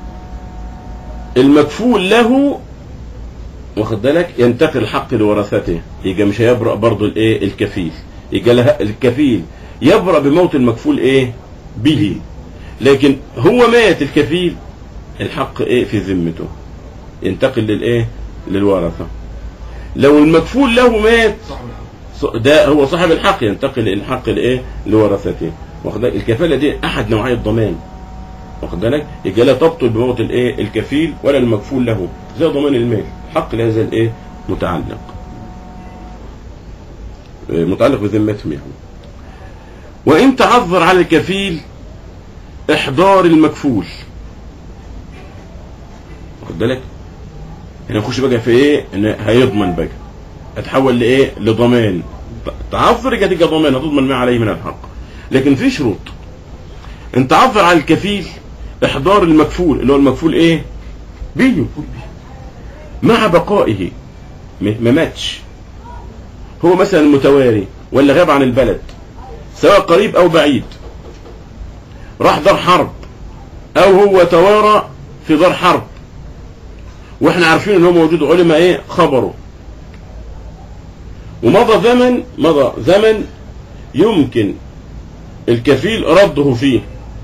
المكفول له واخد بالك ينتقل الحق لورثته يبقى مش هيبرأ برضه الايه الكفيل يبقى لها- الكفيل يبرأ بموت المكفول ايه به لكن هو مات الكفيل الحق ايه في ذمته ينتقل للايه للورثه لو المكفول له مات صح ولا لا؟ ده هو صاحب الحق ينتقل الحق لايه لورثته واخد بالك الكفاله دي احد نوعي الضمان واخد بالك يبقى لا تبطل بموت الايه الكفيل ولا المكفول له زي ضمان المال حق لهذا الايه متعلق آه، متعلق بذمتهم يعني وان تعذر على الكفيل احضار المكفول واخد بالك هنا نخش بقى في ايه ان هيضمن بقى هتحول لايه لضمان تعذر يبقى تبقى ضمان هتضمن ما عليه من الحق لكن في شروط ان تعذر على الكفيل احضار المكفول اللي هو المكفول ايه بيه مع بقائه م- ما ماتش هو مثلا متواري ولا غاب عن البلد سواء قريب او بعيد راح دار حرب او هو توارى في دار حرب واحنا عارفين ان هو موجود علماء ايه خبره ومضى زمن مضى زمن يمكن الكفيل رده فيه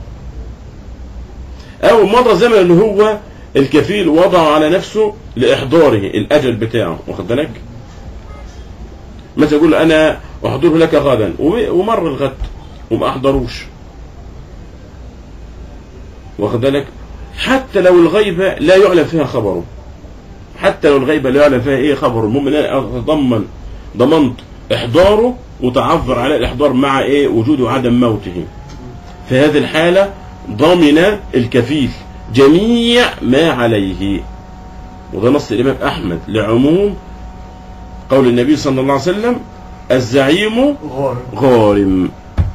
او مضى زمن اللي هو الكفيل وضع على نفسه لاحضاره الاجل بتاعه واخد بالك مثلا يقول له انا احضره لك غدا و- ومر الغد وما احضروش واخد بالك حتى لو الغيبه لا يعلم فيها خبره حتى لو الغيبه لا يعلم فيها ايه خبره المهم ان انا اتضمن ضمنت احضاره وتعذر على الاحضار مع ايه وجود وعدم موته في هذه الحاله ضمن الكفيل جميع ما عليه وده نص الامام احمد لعموم قول النبي صلى الله عليه وسلم الزعيم غارب غارم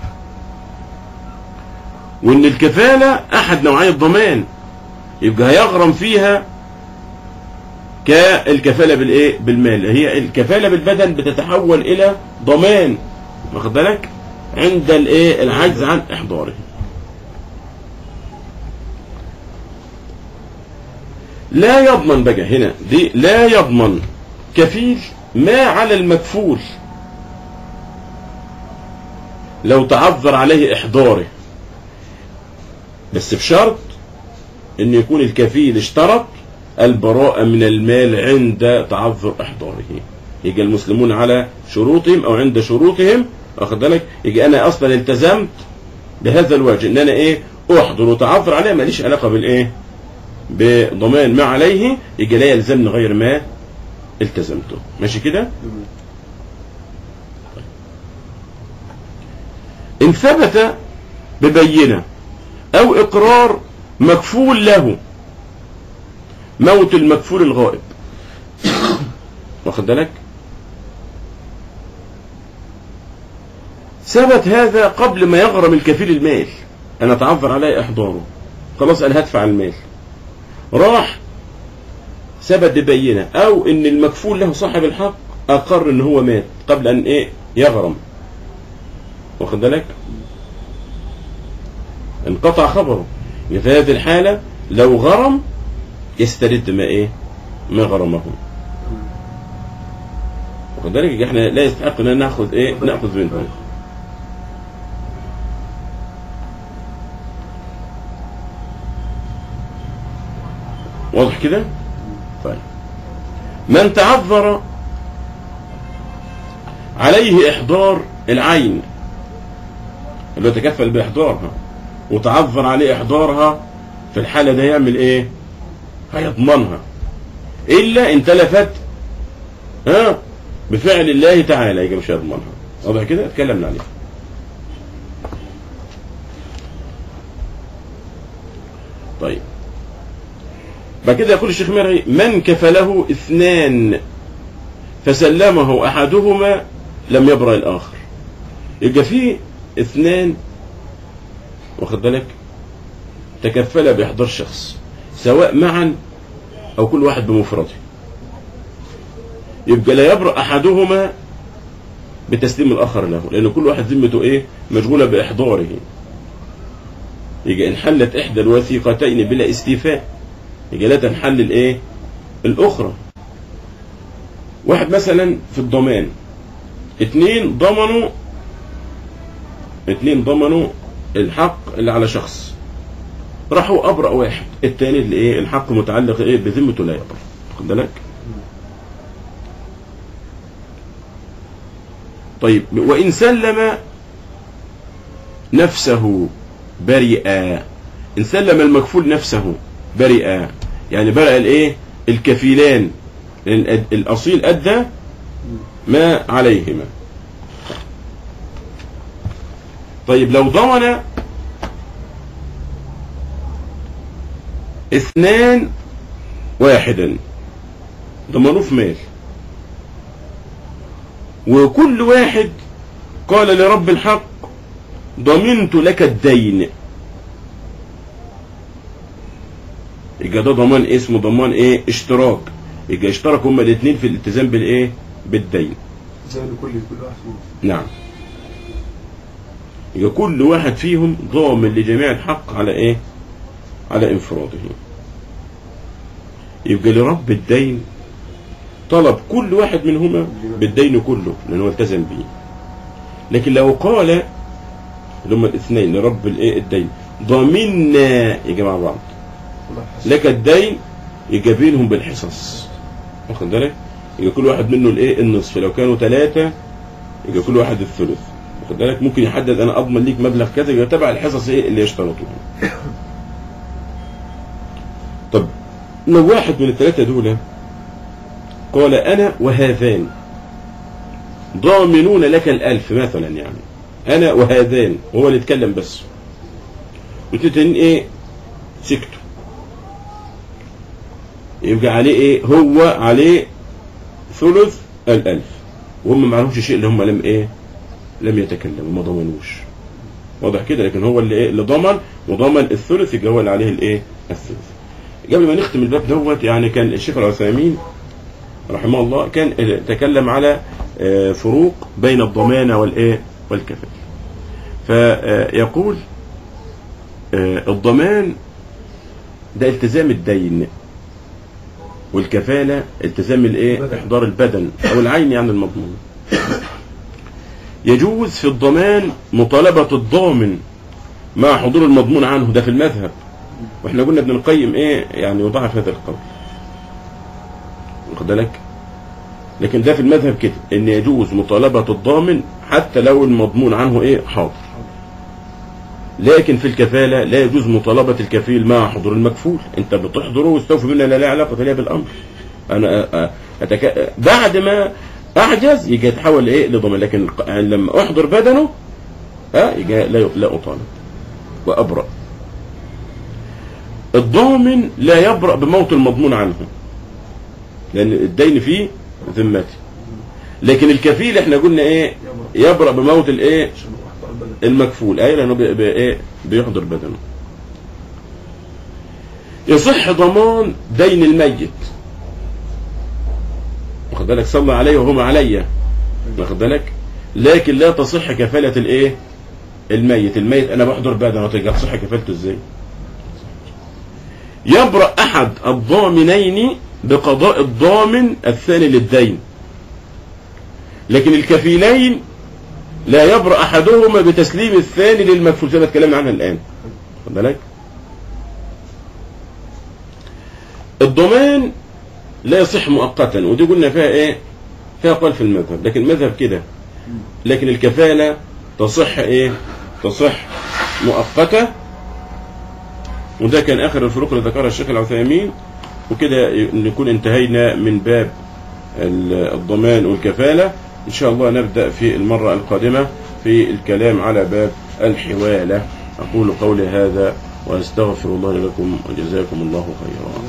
وان الكفالة احد نوعي الضمان يبقى هيغرم فيها كالكفالة بالايه بالمال هي الكفالة بالبدن بتتحول الى ضمان واخد بالك عند الايه العجز عن احضاره لا يضمن بقى هنا دي لا يضمن كفيل ما على المكفول لو تعذر عليه إحضاره بس بشرط أن يكون الكفيل اشترط البراءة من المال عند تعذر إحضاره يجي المسلمون على شروطهم أو عند شروطهم واخد بالك يجي أنا أصلا التزمت بهذا الوجه أن أنا إيه أحضر وتعذر عليه ماليش علاقة بالإيه بضمان ما عليه يجي لا يلزمني غير ما التزمته ماشي كده إن ثبت ببينة أو إقرار مكفول له موت المكفول الغائب واخد بالك ثبت هذا قبل ما يغرم الكفيل المال أنا تعذر علي إحضاره خلاص أنا هدفع المال راح ثبت ببينة أو إن المكفول له صاحب الحق أقر إن هو مات قبل أن إيه يغرم واخد بالك انقطع خبره في هذه الحالة لو غرم يسترد ما ايه ما غرمه واخد بالك يبقى احنا لا يستحق ان ناخذ ايه ناخذ منه واضح كده طيب من تعذر عليه احضار العين اللي هو تكفل باحضارها وتعذر عليه احضارها في الحاله ده يعمل ايه هيضمنها الا ان تلفت ها بفعل الله تعالى يبقى مش هيضمنها واضح كده اتكلمنا عليه طيب بعد كده يقول الشيخ مرعي من كفله اثنان فسلمه احدهما لم يبرأ الاخر يبقى في اثنان واخد بالك تكفل باحضار شخص سواء معا او كل واحد بمفرده يبقى لا يبرأ احدهما بتسليم الاخر له لان كل واحد ذمته ايه مشغوله باحضاره يبقى ان حلت احدى الوثيقتين بلا استيفاء يبقى لا تنحل الايه الاخرى واحد مثلا في الضمان اتنين ضمنوا اتنين ضمنوا الحق اللي على شخص راحوا ابرأ واحد التاني اللي ايه الحق متعلق ايه بذمته لا يبرأ خد بالك طيب وان سلم نفسه بريئا ان سلم المكفول نفسه بريئا يعني برأ الايه الكفيلان لأن الأد- الاصيل ادى ما عليهما طيب لو ضمن اثنان واحدا ضمنوه في مال وكل واحد قال لرب الحق ضمنت لك الدين يبقى ده ضمان اسمه ضمان ايه اشتراك يبقى اشترك هما الاثنين في الالتزام بالايه بالدين زي لكل كل واحد فيهم نعم يبقى كل واحد فيهم ضامن لجميع الحق على ايه على انفراده يبقى لرب الدين طلب كل واحد منهما بالدين كله لانه التزم به لكن لو قال اللي هم الاثنين لرب الايه الدين ضامنا يجي مع بعض الله يحسن. لك الدين يجي بينهم بالحصص واخد بالك يجي كل واحد منه الايه النصف لو كانوا ثلاثة يجي كل واحد الثلث واخد بالك ممكن يحدد انا اضمن ليك مبلغ كذا يبقى تبع الحصص ايه اللي يشترطوها طب لو واحد من الثلاثة دول قال انا وهذان ضامنون لك الالف مثلا يعني انا وهذان وهو اللي يتكلم بس والتانيين ايه سكتوا يبقى عليه ايه هو عليه ثلث الالف وهم ما عرفوش شيء اللي هم لم ايه لم يتكلموا ما ضمنوش واضح كده لكن هو اللي ايه اللي ضمن وضمن الثلث يبقى هو اللي عليه الايه الثلث قبل ما نختم الباب دوت يعني كان الشيخ العثيمين رحمه الله كان تكلم على آه، فروق بين الضمانه والايه والكفاله فيقول آه، الضمان ده التزام الدين والكفالة التزام الايه بدن. احضار البدن او العين يعني المضمون يجوز في الضمان مطالبة الضامن مع حضور المضمون عنه ده في المذهب واحنا قلنا ابن القيم ايه يعني يضاعف هذا القول واخد بالك لكن ده في المذهب كده ان يجوز مطالبة الضامن حتى لو المضمون عنه ايه حاضر لكن في الكفالة لا يجوز مطالبة الكفيل مع حضور المكفول انت بتحضره واستوفي منه لا لا علاقة لها بالامر انا أ- أ- أتك... بعد ما اعجز يجي يتحول لايه لضمان لكن الق- لما احضر بدنه ها يجي لا لا اطالب وابرأ الضامن لا يبرأ بموت المضمون عنه لان الدين فيه ذمتي لكن الكفيل احنا قلنا ايه يبرأ. يبرأ بموت الايه عشان احضر البلد المكفول اي لانه بي بي ايه بيحضر بدنه يصح ضمان دين الميت واخد بالك صلى عليه وهم عليا واخد بالك لكن لا تصح كفالة الايه الميت الميت انا بحضر بدنه تبقى تصح كفالته ازاي يبرأ احد الضامنين بقضاء الضامن الثاني للدين لكن الكفيلين لا يبرأ أحدهما بتسليم الثاني للمكفول زي ما اتكلمنا عنها الآن خد بالك الضمان لا يصح مؤقتا ودي قلنا فيها ايه فيها قول في المذهب لكن المذهب كده لكن الكفالة تصح ايه تصح مؤقتة وده كان اخر الفروق اللي ذكرها الشيخ العثيمين وكده نكون انتهينا من باب ال- الضمان والكفالة إن شاء الله نبدأ في المرة القادمة في الكلام على باب الحوالة أقول قولي هذا وأستغفر الله لكم وجزاكم الله خيرا